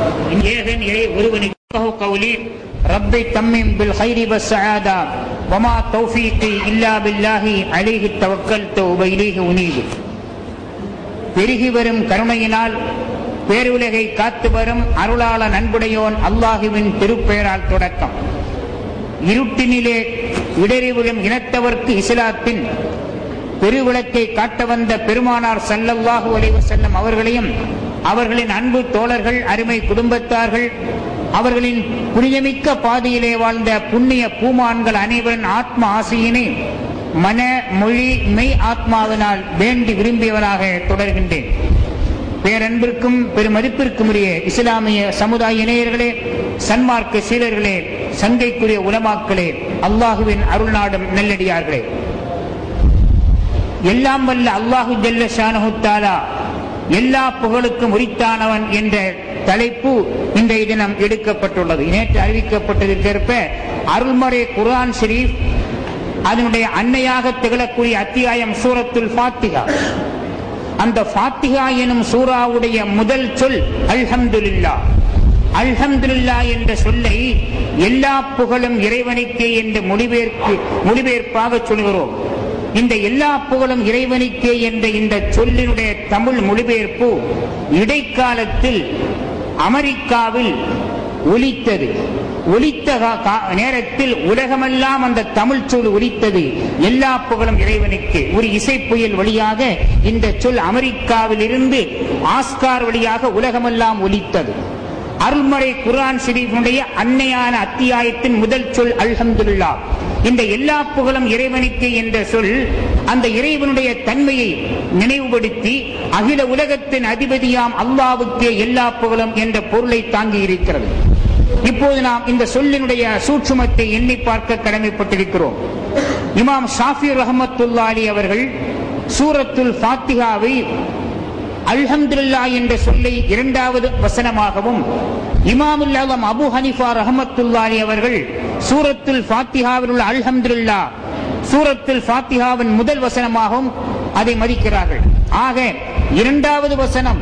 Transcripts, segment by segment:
ஏகன் இறை ஒருவனுக்கு கௌலி ரப்பை தம்மிம் பில் ஹைரி வஸ்ஸஆதா வமா தௌஃபீகி இல்லா பில்லாஹி அலைஹி தவக்கல்து வ இலைஹி உனீபு பெருகி வரும் கருணையினால் பேருலகை காத்து வரும் அருளாள நண்புடையோன் அல்லாஹுவின் திருப்பெயரால் தொடக்கம் இருட்டினிலே இடறி விழும் இனத்தவர்க்கு இஸ்லாத்தின் பெருவிளக்கை காட்ட வந்த பெருமானார் சல்லல்லாஹு அலைஹி வஸல்லம் அவர்களையும் அவர்களின் அன்பு தோழர்கள் அருமை குடும்பத்தார்கள் அவர்களின் புனிதமிக்க பாதையிலே வாழ்ந்த புண்ணிய பூமான்கள் அனைவரின் ஆத்ம ஆசையினை மன மொழி மெய் ஆத்மாவினால் வேண்டி விரும்பியவனாக தொடர்கின்றேன் பேரன்பிற்கும் பெருமதிப்பிற்கும் உரிய இஸ்லாமிய சமுதாய இணையர்களே சன்மார்க்க சீலர்களே சங்கைக்குரிய உலமாக்களே அல்லாஹுவின் அருள்நாடும் நெல்லடியார்களே எல்லாம் வல்ல அல்லாஹு ஜல்ல ஷானஹு தாலா எல்லா புகழுக்கும் உரித்தானவன் என்ற தலைப்பு இன்றைய தினம் எடுக்கப்பட்டுள்ளது நேற்று அறிவிக்கப்பட்டதற்கேற்ப அருள்மறை குர்ஆன் ஷரீஃப் அதனுடைய அன்னையாக திகழக்கூடிய அத்தியாயம் சூரத்துல் ஃபாத்திகா அந்த ஃபாத்திகா எனும் சூராவுடைய முதல் சொல் அல்ஹம்துலில்லா அல்ஹம்துலில்லா என்ற சொல்லை எல்லா புகழும் இறைவனுக்கே என்று மொழிபெயர்ப்பு மொழிபெயர்ப்பாக சொல்கிறோம் இந்த எல்லா புகழும் இறைவனுக்கே என்ற இந்த சொல்லினுடைய தமிழ் மொழிபெயர்ப்பு இடைக்காலத்தில் அமெரிக்காவில் ஒலித்தது ஒலித்த கா- கா- நேரத்தில் உலகமெல்லாம் அந்த தமிழ் சொல் ஒலித்தது எல்லா புகழும் இறைவனுக்கு ஒரு இசை புயல் வழியாக இந்த சொல் அமெரிக்காவில் இருந்து ஆஸ்கார் வழியாக உலகமெல்லாம் ஒலித்தது அருள்மறை குர்ஆன் ஷரீஃபினுடைய அன்னையான அத்தியாயத்தின் முதல் சொல் அல்ஹம்துலில்லா இந்த எல்லா புகழும் இறைவனுக்கு என்ற சொல் அந்த இறைவனுடைய தன்மையை நினைவுபடுத்தி அகில உலகத்தின் அதிபதியாம் அல்லாவுக்கே எல்லா புகழும் என்ற பொருளை தாங்கி இருக்கிறது இப்போது நாம் இந்த சொல்லினுடைய சூட்சுமத்தை எண்ணி பார்க்க கடமைப்பட்டிருக்கிறோம் இமாம் ஷாஃபி ரஹமத்துல்லா அலி அவர்கள் சூரத்துல் ஃபாத்திகாவை அல்ஹம்துலில்லா என்ற சொல்லை இரண்டாவது வசனமாகவும் இமாமுல் ஆலம் அபு ஹனிஃபா ரஹமத்துல்லாஹி அவர்கள் சூரத்துல் ஃபாத்திஹாவில் உள்ள அல்ஹம்துலில்லா சூரத்துல் ஃபாத்திஹாவின் முதல் வசனமாகவும் அதை மதிக்கிறார்கள் ஆக இரண்டாவது வசனம்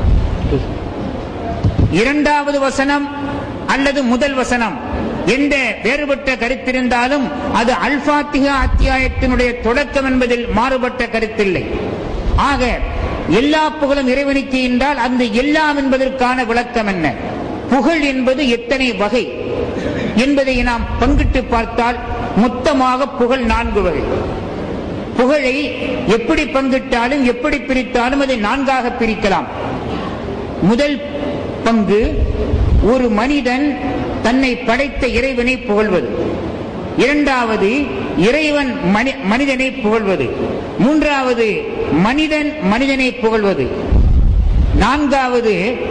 இரண்டாவது வசனம் அல்லது முதல் வசனம் என்ற வேறுபட்ட கருத்திருந்தாலும் அது அல்பாத்திகா அத்தியாயத்தினுடைய தொடக்கம் என்பதில் மாறுபட்ட கருத்தில்லை ஆக எல்லா புகழும் இறைவனுக்கு என்றால் அந்த எல்லாம் என்பதற்கான விளக்கம் என்ன புகழ் என்பது எத்தனை வகை என்பதை நாம் பங்கிட்டு பார்த்தால் மொத்தமாக புகழ் நான்கு வகை புகழை எப்படி பங்கிட்டாலும் எப்படி பிரித்தாலும் அதை நான்காக பிரிக்கலாம் முதல் பங்கு ஒரு மனிதன் தன்னை படைத்த இறைவனை புகழ்வது இரண்டாவது இறைவன் மனி- மனிதனை புகழ்வது மூன்றாவது மனிதன் மனிதனை புகழ்வது நான்காவது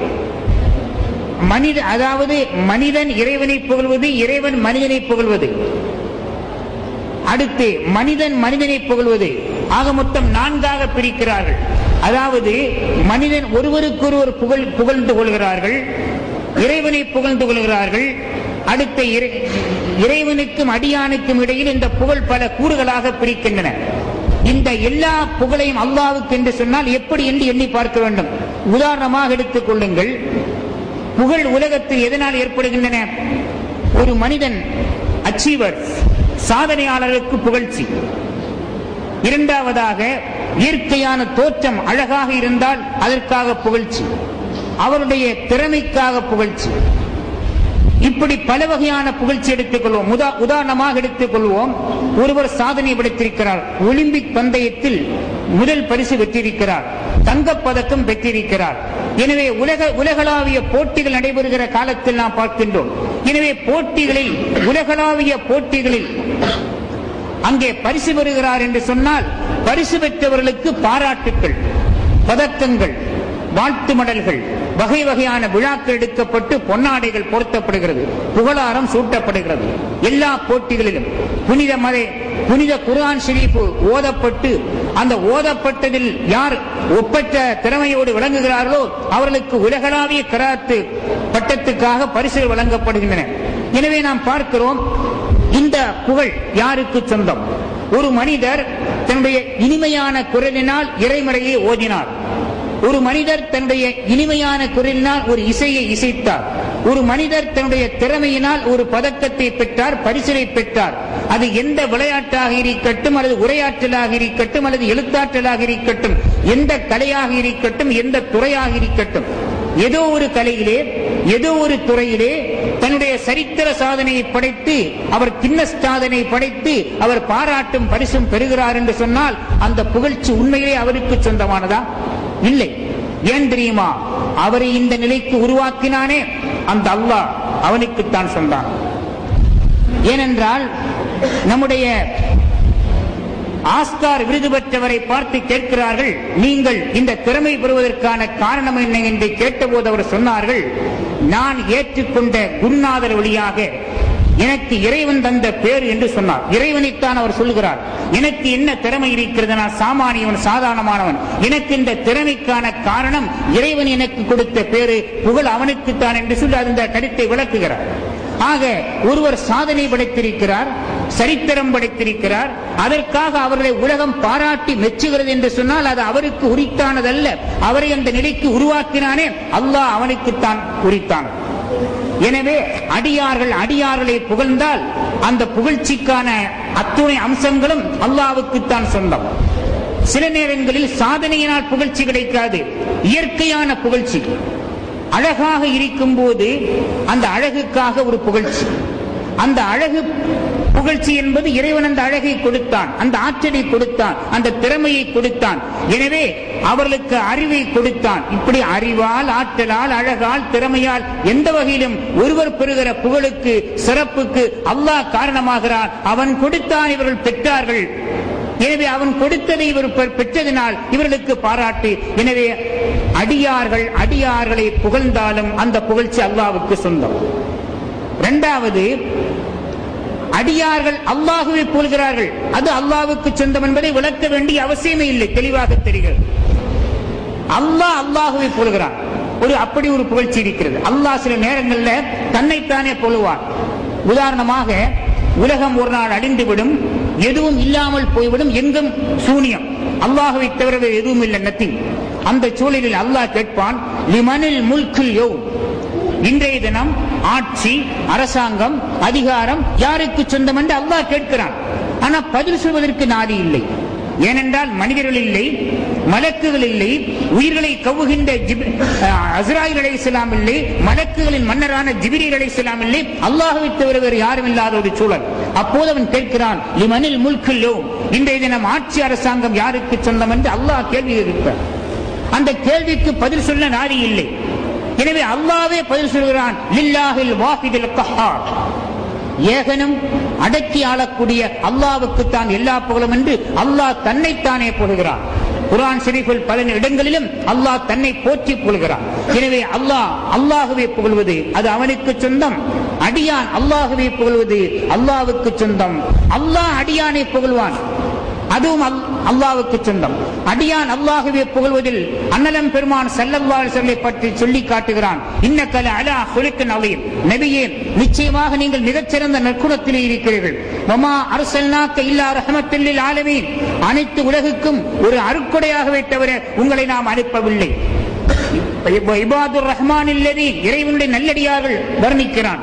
மனித அதாவது மனிதன் இறைவனை புகழ்வது இறைவன் மனிதனை புகழ்வது அடுத்து மனிதன் மனிதனை புகழ்வது ஆக மொத்தம் நான்காக பிரிக்கிறார்கள் அதாவது மனிதன் ஒருவருக்கொருவர் புகழ் புகழ்ந்து கொள்கிறார்கள் இறைவனை புகழ்ந்து கொள்கிறார்கள் அடுத்த இறை- இறைவனுக்கும் அடியானுக்கும் இடையில் இந்த புகழ் பல கூறுகளாக பிரிக்கின்றன இந்த எல்லா புகழையும் அல்லாவுக்கு என்று சொன்னால் எப்படி என்று எண்ணி பார்க்க வேண்டும் உதாரணமாக எடுத்துக் கொள்ளுங்கள் புகழ் உலகத்தில் எதனால் ஏற்படுகின்றன ஒரு மனிதன் அச்சீவர் சாதனையாளருக்கு புகழ்ச்சி இரண்டாவதாக இயற்கையான தோற்றம் அழகாக இருந்தால் அதற்காக புகழ்ச்சி அவருடைய திறமைக்காக புகழ்ச்சி இப்படி பல வகையான புகழ்ச்சி எடுத்துக்கொள்வோம் உதா- உதாரணமாக எடுத்துக்கொள்வோம் ஒருவர் சாதனை படைத்திருக்கிறார் ஒலிம்பிக் பந்தயத்தில் முதல் பரிசு பெற்றிருக்கிறார் தங்கப் பதக்கம் பெற்றிருக்கிறார் எனவே உலக உலகளாவிய போட்டிகள் நடைபெறுகிற காலத்தில் நாம் பார்க்கின்றோம் எனவே போட்டிகளில் உலகளாவிய போட்டிகளில் அங்கே பரிசு பெறுகிறார் என்று சொன்னால் பரிசு பெற்றவர்களுக்கு பாராட்டுக்கள் பதக்கங்கள் வாழ்த்து மடல்கள் வகை வகையான விழாக்கள் எடுக்கப்பட்டு பொன்னாடைகள் பொருத்தப்படுகிறது புகழாரம் சூட்டப்படுகிறது எல்லா போட்டிகளிலும் புனித மதை புனித குர்ஆன் ஷரீஃப் ஓதப்பட்டு அந்த ஓதப்பட்டதில் யார் ஒப்பற்ற திறமையோடு விளங்குகிறார்களோ அவர்களுக்கு உலகளாவிய கராத்து பட்டத்துக்காக பரிசுகள் வழங்கப்படுகின்றன எனவே நாம் பார்க்கிறோம் இந்த புகழ் யாருக்கு சொந்தம் ஒரு மனிதர் தன்னுடைய இனிமையான குரலினால் இறைமறையை ஓதினார் ஒரு மனிதர் தன்னுடைய இனிமையான குரலினால் ஒரு இசையை இசைத்தார் ஒரு மனிதர் தன்னுடைய திறமையினால் ஒரு பதக்கத்தை பெற்றார் பரிசிலை பெற்றார் அது எந்த விளையாட்டாக இருக்கட்டும் அல்லது உரையாற்றலாக இருக்கட்டும் அல்லது எழுத்தாற்றலாக இருக்கட்டும் எந்த கலையாக இருக்கட்டும் எந்த துறையாக இருக்கட்டும் ஏதோ ஒரு கலையிலே ஏதோ ஒரு துறையிலே தன்னுடைய சரித்திர சாதனையை படைத்து அவர் கின்னஸ் சாதனை படைத்து அவர் பாராட்டும் பரிசும் பெறுகிறார் என்று சொன்னால் அந்த புகழ்ச்சி உண்மையிலே அவருக்கு சொந்தமானதா இல்லை ஏன் தெரியுமா அவரை இந்த நிலைக்கு உருவாக்கினானே அந்த அல்லாஹ் அவனுக்குத்தான் சொன்னான் ஏனென்றால் நம்முடைய ஆஸ்கார் விருது பெற்றவரை பார்த்து கேட்கிறார்கள் நீங்கள் இந்த திறமை பெறுவதற்கான காரணம் என்ன என்று கேட்டபோது அவர் சொன்னார்கள் நான் ஏற்றுக்கொண்ட குருநாதர் வழியாக எனக்கு இறைவன் தந்த பேர் என்று சொன்னார் இறைவனைத்தான் அவர் சொல்லுகிறார் எனக்கு என்ன திறமை இருக்கிறது நான் சாமானியவன் சாதாரணமானவன் எனக்கு இந்த திறமைக்கான காரணம் இறைவன் எனக்கு கொடுத்த பேரு புகழ் அவனுக்குத்தான் என்று சொல்லி அந்த கருத்தை விளக்குகிறார் ஆக ஒருவர் சாதனை படைத்திருக்கிறார் சரித்திரம் படைத்திருக்கிறார் அதற்காக அவர்களை உலகம் பாராட்டி மெச்சுகிறது என்று சொன்னால் அது அவருக்கு உரித்தானதல்ல அவரை அந்த நிலைக்கு உருவாக்கினானே அல்லாஹ் அவனுக்குத்தான் உரித்தானது எனவே அடியார்கள் அடியார்களை புகழ்ந்தால் அந்த புகழ்ச்சிக்கான அத்துணை அம்சங்களும் அல்லாவுக்குத்தான் சொந்தம் சில நேரங்களில் சாதனையினால் புகழ்ச்சி கிடைக்காது இயற்கையான புகழ்ச்சி அழகாக இருக்கும் போது அந்த அழகுக்காக ஒரு புகழ்ச்சி அந்த அழகு புகழ்ச்சி என்பது இறைவன் அந்த அழகை கொடுத்தான் அந்த ஆற்றலை கொடுத்தான் அந்த திறமையை கொடுத்தான் எனவே அவர்களுக்கு அறிவை கொடுத்தான் இப்படி அறிவால் ஆற்றலால் அழகால் திறமையால் எந்த வகையிலும் ஒருவர் பெறுகிற புகழுக்கு சிறப்புக்கு அல்லாஹ் காரணமாகிறான் அவன் கொடுத்தான் இவர்கள் பெற்றார்கள் எனவே அவன் கொடுத்ததை இவர் பெற்றதினால் இவர்களுக்கு பாராட்டு எனவே அடியார்கள் அடியார்களை புகழ்ந்தாலும் அந்த புகழ்ச்சி அல்லாவுக்கு சொந்தம் இரண்டாவது அடியார்கள் அல்லாஹுவை புகழ்கிறார்கள் அது அல்லாவுக்கு சொந்தம் என்பதை விளக்க வேண்டிய அவசியமே இல்லை தெளிவாக தெரிகிறது அல்லாஹ் அல்லாஹுவை புகழ்கிறான் ஒரு அப்படி ஒரு புகழ்ச்சி இருக்கிறது அல்லாஹ் சில நேரங்களில் தன்னைத்தானே புகழ்வான் உதாரணமாக உலகம் ஒரு நாள் அழிந்துவிடும் எதுவும் இல்லாமல் போய்விடும் எங்கும் சூனியம் அல்லாஹுவை தவிர வேறு எதுவும் இல்லை நத்திங் அந்த சூழலில் அல்லாஹ் கேட்பான் லிமனில் முல்கில் யோ இன்றைய தினம் ஆட்சி அரசாங்கம் அதிகாரம் யாருக்கு சொந்தம் என்று அல்லாஹ் கேட்கிறான் ஆனா பதில் சொல்வதற்கு நாதி இல்லை ஏனென்றால் மனிதர்கள் இல்லை மலக்குகள் இல்லை உயிர்களை கவுகின்ற அஸ்ராயில் அலை இஸ்லாம் இல்லை மலக்குகளின் மன்னரான ஜிபிரி அலை இஸ்லாம் இல்லை அல்லாஹுவை தவிர வேறு யாரும் இல்லாத ஒரு சூழல் அப்போது அவன் கேட்கிறான் லிமனில் முல்கில்லோ இன்றைய தினம் ஆட்சி அரசாங்கம் யாருக்கு சொந்தம் என்று அல்லாஹ் கேள்வி இருப்பார் அந்த கேள்விக்கு பதில் சொல்ல நாதி இல்லை எனவே அல்லாவே பதில் சொல்கிறான் லில்லாஹில் வாஹிதில் கஹார் ஏகனும் அடக்கி ஆளக்கூடிய அல்லாவுக்கு தான் எல்லா புகழும் என்று அல்லாஹ் தன்னைத்தானே புகழ்கிறான் குரான் ஷெரீஃபில் பல இடங்களிலும் அல்லாஹ் தன்னை போற்றி புகழ்கிறான் எனவே அல்லாஹ் அல்லாஹுவை புகழ்வது அது அவனுக்கு சொந்தம் அடியான் அல்லாஹுவை புகழ்வது அல்லாவுக்கு சொந்தம் அல்லாஹ் அடியானை புகழ்வான் அதுவும் அல்லாவுக்கு சொந்தம் அடியான் அல்லாஹுவே புகழ்வதில் அன்னலம் பெருமான் செல்லல்லால் சொல்லை பற்றி சொல்லி காட்டுகிறான் இன்னக்கல அலா ஹுலுக்கு நவீன் நபியே நிச்சயமாக நீங்கள் மிகச்சிறந்த நற்குணத்திலே இருக்கிறீர்கள் மமா அரசல்னாக்க இல்லா ரஹமத்தில்லில் ஆலமீன் அனைத்து உலகுக்கும் ஒரு அருக்கொடையாகவே தவிர உங்களை நாம் அனுப்பவில்லை இபாதுர் ரஹ்மான் இல்லதி இறைவனுடைய நல்லடியார்கள் வர்ணிக்கிறான்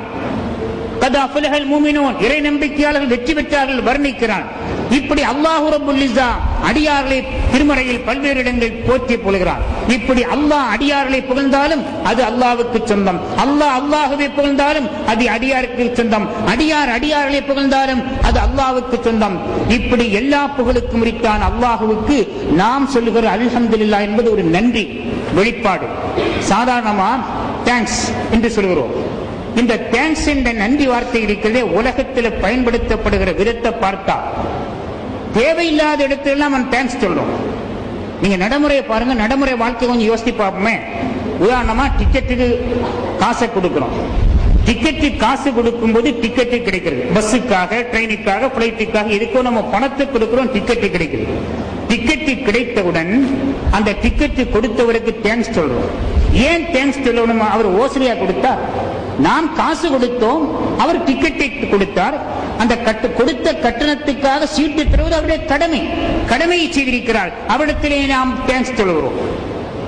இறை நம்பிக்கையாளர்கள் வெற்றி பெற்றார்கள் வர்ணிக்கிறான் இப்படி அல்லாஹு ரபுல்லிசா அடியார்களை திருமறையில் பல்வேறு இடங்களில் போற்றி புகழ்கிறான் இப்படி அல்லாஹ் அடியார்களை புகழ்ந்தாலும் அது அல்லாவுக்கு சொந்தம் அல்லாஹ் அல்லாஹுவை புகழ்ந்தாலும் அது அடியாருக்கு சொந்தம் அடியார் அடியார்களை புகழ்ந்தாலும் அது அல்லாவுக்கு சொந்தம் இப்படி எல்லா புகழுக்கும் உரித்தான் அல்லாஹுவுக்கு நாம் சொல்லுகிற அல்ஹம்துல்லா என்பது ஒரு நன்றி வெளிப்பாடு சாதாரணமா தேங்க்ஸ் என்று சொல்கிறோம் இந்த தேங்க்ஸ் என்ற நன்றி வார்த்தை இருக்கிறதே உலகத்தில் பயன்படுத்தப்படுகிற விதத்தை பார்த்தா தேவையில்லாத இடத்துலலாம் நம்ம தேங்க்ஸ் சொல்றோம் நீங்க நடைமுறையை பாருங்க நடைமுறை வாழ்க்கை கொஞ்சம் யோசித்து பார்ப்போமே உதாரணமா டிக்கெட்டுக்கு காசை கொடுக்கிறோம் டிக்கெட்டு காசு கொடுக்கும்போது டிக்கெட்டு கிடைக்கிறது பஸ்ஸுக்காக ட்ரெயினுக்காக பிளைட்டுக்காக எதுக்கோ நம்ம பணத்தை கொடுக்கிறோம் டிக்கெட்டு கிடைக்கிறது டிக்கெட்டு கிடைத்தவுடன் அந்த டிக்கெட்டு கொடுத்தவருக்கு தேங்க்ஸ் சொல்றோம் ஏன் தேங்க்ஸ் சொல்லணும் அவர் ஓசரியா கொடுத்தார் நாம் காசு கொடுத்தோம் அவர் டிக்கெட்டை கொடுத்தார் அந்த கட்டு கொடுத்த கட்டணத்துக்காக சீட்டு தருவது அவருடைய கடமை கடமையை செய்திருக்கிறார் அவரிடத்திலே நாம் தேங்க்ஸ் சொல்கிறோம்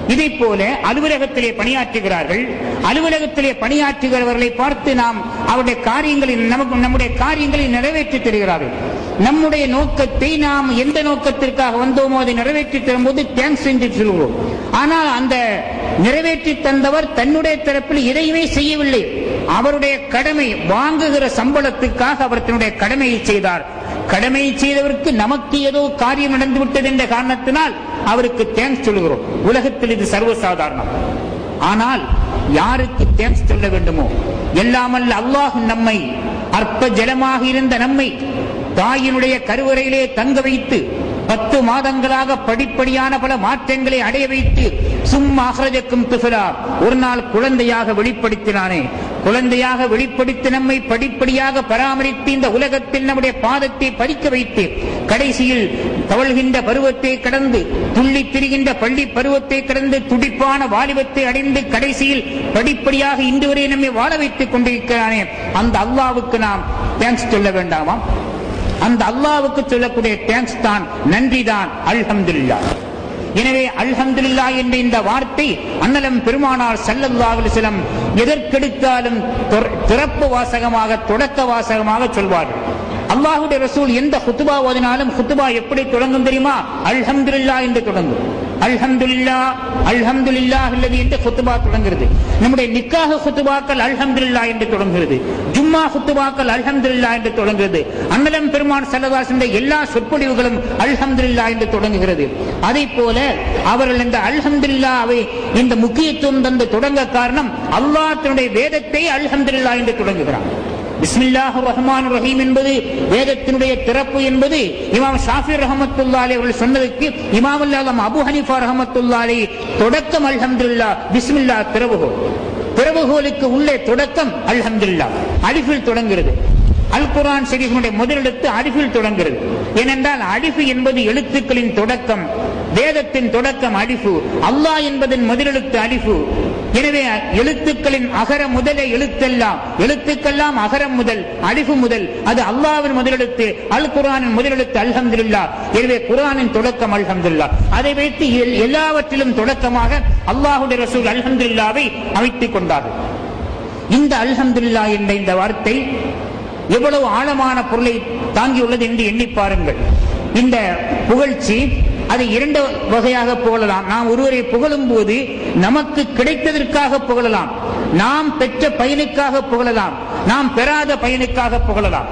இதை போல அலுவலகத்திலே பணியாற்றுகிறார்கள் அலுவலகத்திலே பணியாற்றுகிறவர்களை பார்த்து நாம் அவருடைய காரியங்களை நமக்கு நம்முடைய காரியங்களை நிறைவேற்றி தருகிறார்கள் நம்முடைய நோக்கத்தை நாம் எந்த நோக்கத்திற்காக வந்தோமோ அதை நிறைவேற்றி தரும்போது தேங்க்ஸ் என்று சொல்கிறோம் ஆனால் அந்த நிறைவேற்றி தந்தவர் தன்னுடைய தரப்பில் எதையுமே செய்யவில்லை அவருடைய கடமை வாங்குகிற சம்பளத்துக்காக அவர் தன்னுடைய கடமையை செய்தார் கடமையை செய்தவருக்கு நமக்கு ஏதோ காரியம் நடந்து விட்டது என்ற காரணத்தினால் அவருக்கு தேங்க்ஸ் சொல்கிறோம் உலகத்தில் இது சர்வசாதாரணம் ஆனால் யாருக்கு தேங்க்ஸ் சொல்ல வேண்டுமோ எல்லாமல்ல அல்லாஹ் நம்மை அற்ப ஜலமாக இருந்த நம்மை தாயினுடைய கருவறையிலே தங்க வைத்து பத்து மாதங்களாக படிப்படியான பல மாற்றங்களை அடைய வைத்து சும்மா அகரஜக்கும் துஃபலா ஒரு நாள் குழந்தையாக வெளிப்படுத்தினானே குழந்தையாக வெளிப்படுத்தி நம்மை படிப்படியாக பராமரித்து இந்த உலகத்தில் நம்முடைய பாதத்தை பதிக்க வைத்து கடைசியில் தவழ்கின்ற பருவத்தை கடந்து துள்ளி திரிகின்ற பள்ளி பருவத்தை கடந்து துடிப்பான வாலிபத்தை அடைந்து கடைசியில் படிப்படியாக இன்று வரை நம்மை வாழ வைத்துக் கொண்டிருக்கிறானே அந்த அல்லாவுக்கு நாம் தேங்க்ஸ் சொல்ல வேண்டாமா அந்த அல்லாவுக்கு சொல்லக்கூடிய தேங்க்ஸ் தான் நன்றி தான் அல்ஹம்துல்லா எனவே அல்ஹம்துல்லா என்ற இந்த வார்த்தை அன்னலம் பெருமானார் சல்லல்லாஹு அலைஹி வஸல்லம் எதற்கெடுத்தாலும் திறப்பு வாசகமாக தொடக்க வாசகமாக சொல்வார்கள் அல்லாஹுடைய ரசூல் எந்த குத்துபா ஓதினாலும் குத்துபா எப்படி தொடங்கும் தெரியுமா அல்ஹம்துல்லா என்று தொடங்கும் அல்ஹம்துல்லா அல்ஹம்துல்லா இல்லது என்று குத்துபா தொடங்குகிறது நம்முடைய நிக்காக குத்துபாக்கள் அல்ஹம்துல்லா என்று தொடங்குகிறது ஜும்மா குத்துபாக்கள் அல்ஹம்துல்லா என்று தொடங்குகிறது அன்னலம் பெருமான் செல்லதாசன் எல்லா சொற்பொழிவுகளும் அல்ஹம்துல்லா என்று தொடங்குகிறது அதை போல அவர்கள் இந்த அல்ஹம்துல்லாவை இந்த முக்கியத்துவம் தந்து தொடங்க காரணம் அல்லாஹ் தன்னுடைய வேதத்தை அல்ஹம்துல்லா என்று தொடங்குகிறான் பிஸ்மில்லாஹ் ரஹ்மான் ரஹீம் என்பது வேதத்தினுடைய திறப்பு என்பது இமாம் ஷாஃபி ரஹமத்துல்லாலே அவர்கள் சொன்னதுக்கு இமாம் அல்லாம் அபு ஹனிஃபா ரஹமத்துல்லாலே தொடக்கம் அல்ஹம்துல்லா பிஸ்மில்லா திறவுகோல் திறவுகோலுக்கு உள்ளே தொடக்கம் அல்ஹம்துல்லா அலிஃபில் தொடங்குகிறது அல் குரான் ஷெரீஃபினுடைய முதலெழுத்து அடிஃபில் தொடங்குகிறது ஏனென்றால் அடிஃபு என்பது எழுத்துக்களின் தொடக்கம் வேதத்தின் தொடக்கம் அடிஃபு அல்லாஹ் என்பதன் முதலெழுத்து அலிஃபு எனவே எழுத்துக்களின் அகர முதல எழுத்தெல்லாம் எழுத்துக்கெல்லாம் அகரம் முதல் அலிஃபு முதல் அது அல்லாவின் முதலெழுத்து அல் குரானின் முதலெழுத்து அல்ஹம்துல்லா எனவே குரானின் தொடக்கம் அல்ஹம்துல்லா அதை வைத்து எல்லாவற்றிலும் தொடக்கமாக அல்லாஹுடைய ரசூல் அல்ஹம்துல்லாவை அமைத்துக் கொண்டார்கள் இந்த அல்ஹம்துல்லா என்ற இந்த வார்த்தை எவ்வளவு ஆழமான பொருளை தாங்கியுள்ளது என்று எண்ணி பாருங்கள் இந்த புகழ்ச்சி அதை இரண்டு வகையாக புகழலாம் நாம் ஒருவரை புகழும் போது நமக்கு கிடைத்ததற்காக புகழலாம் நாம் பெற்ற பயனுக்காக புகழலாம் நாம் பெறாத பயனுக்காக புகழலாம்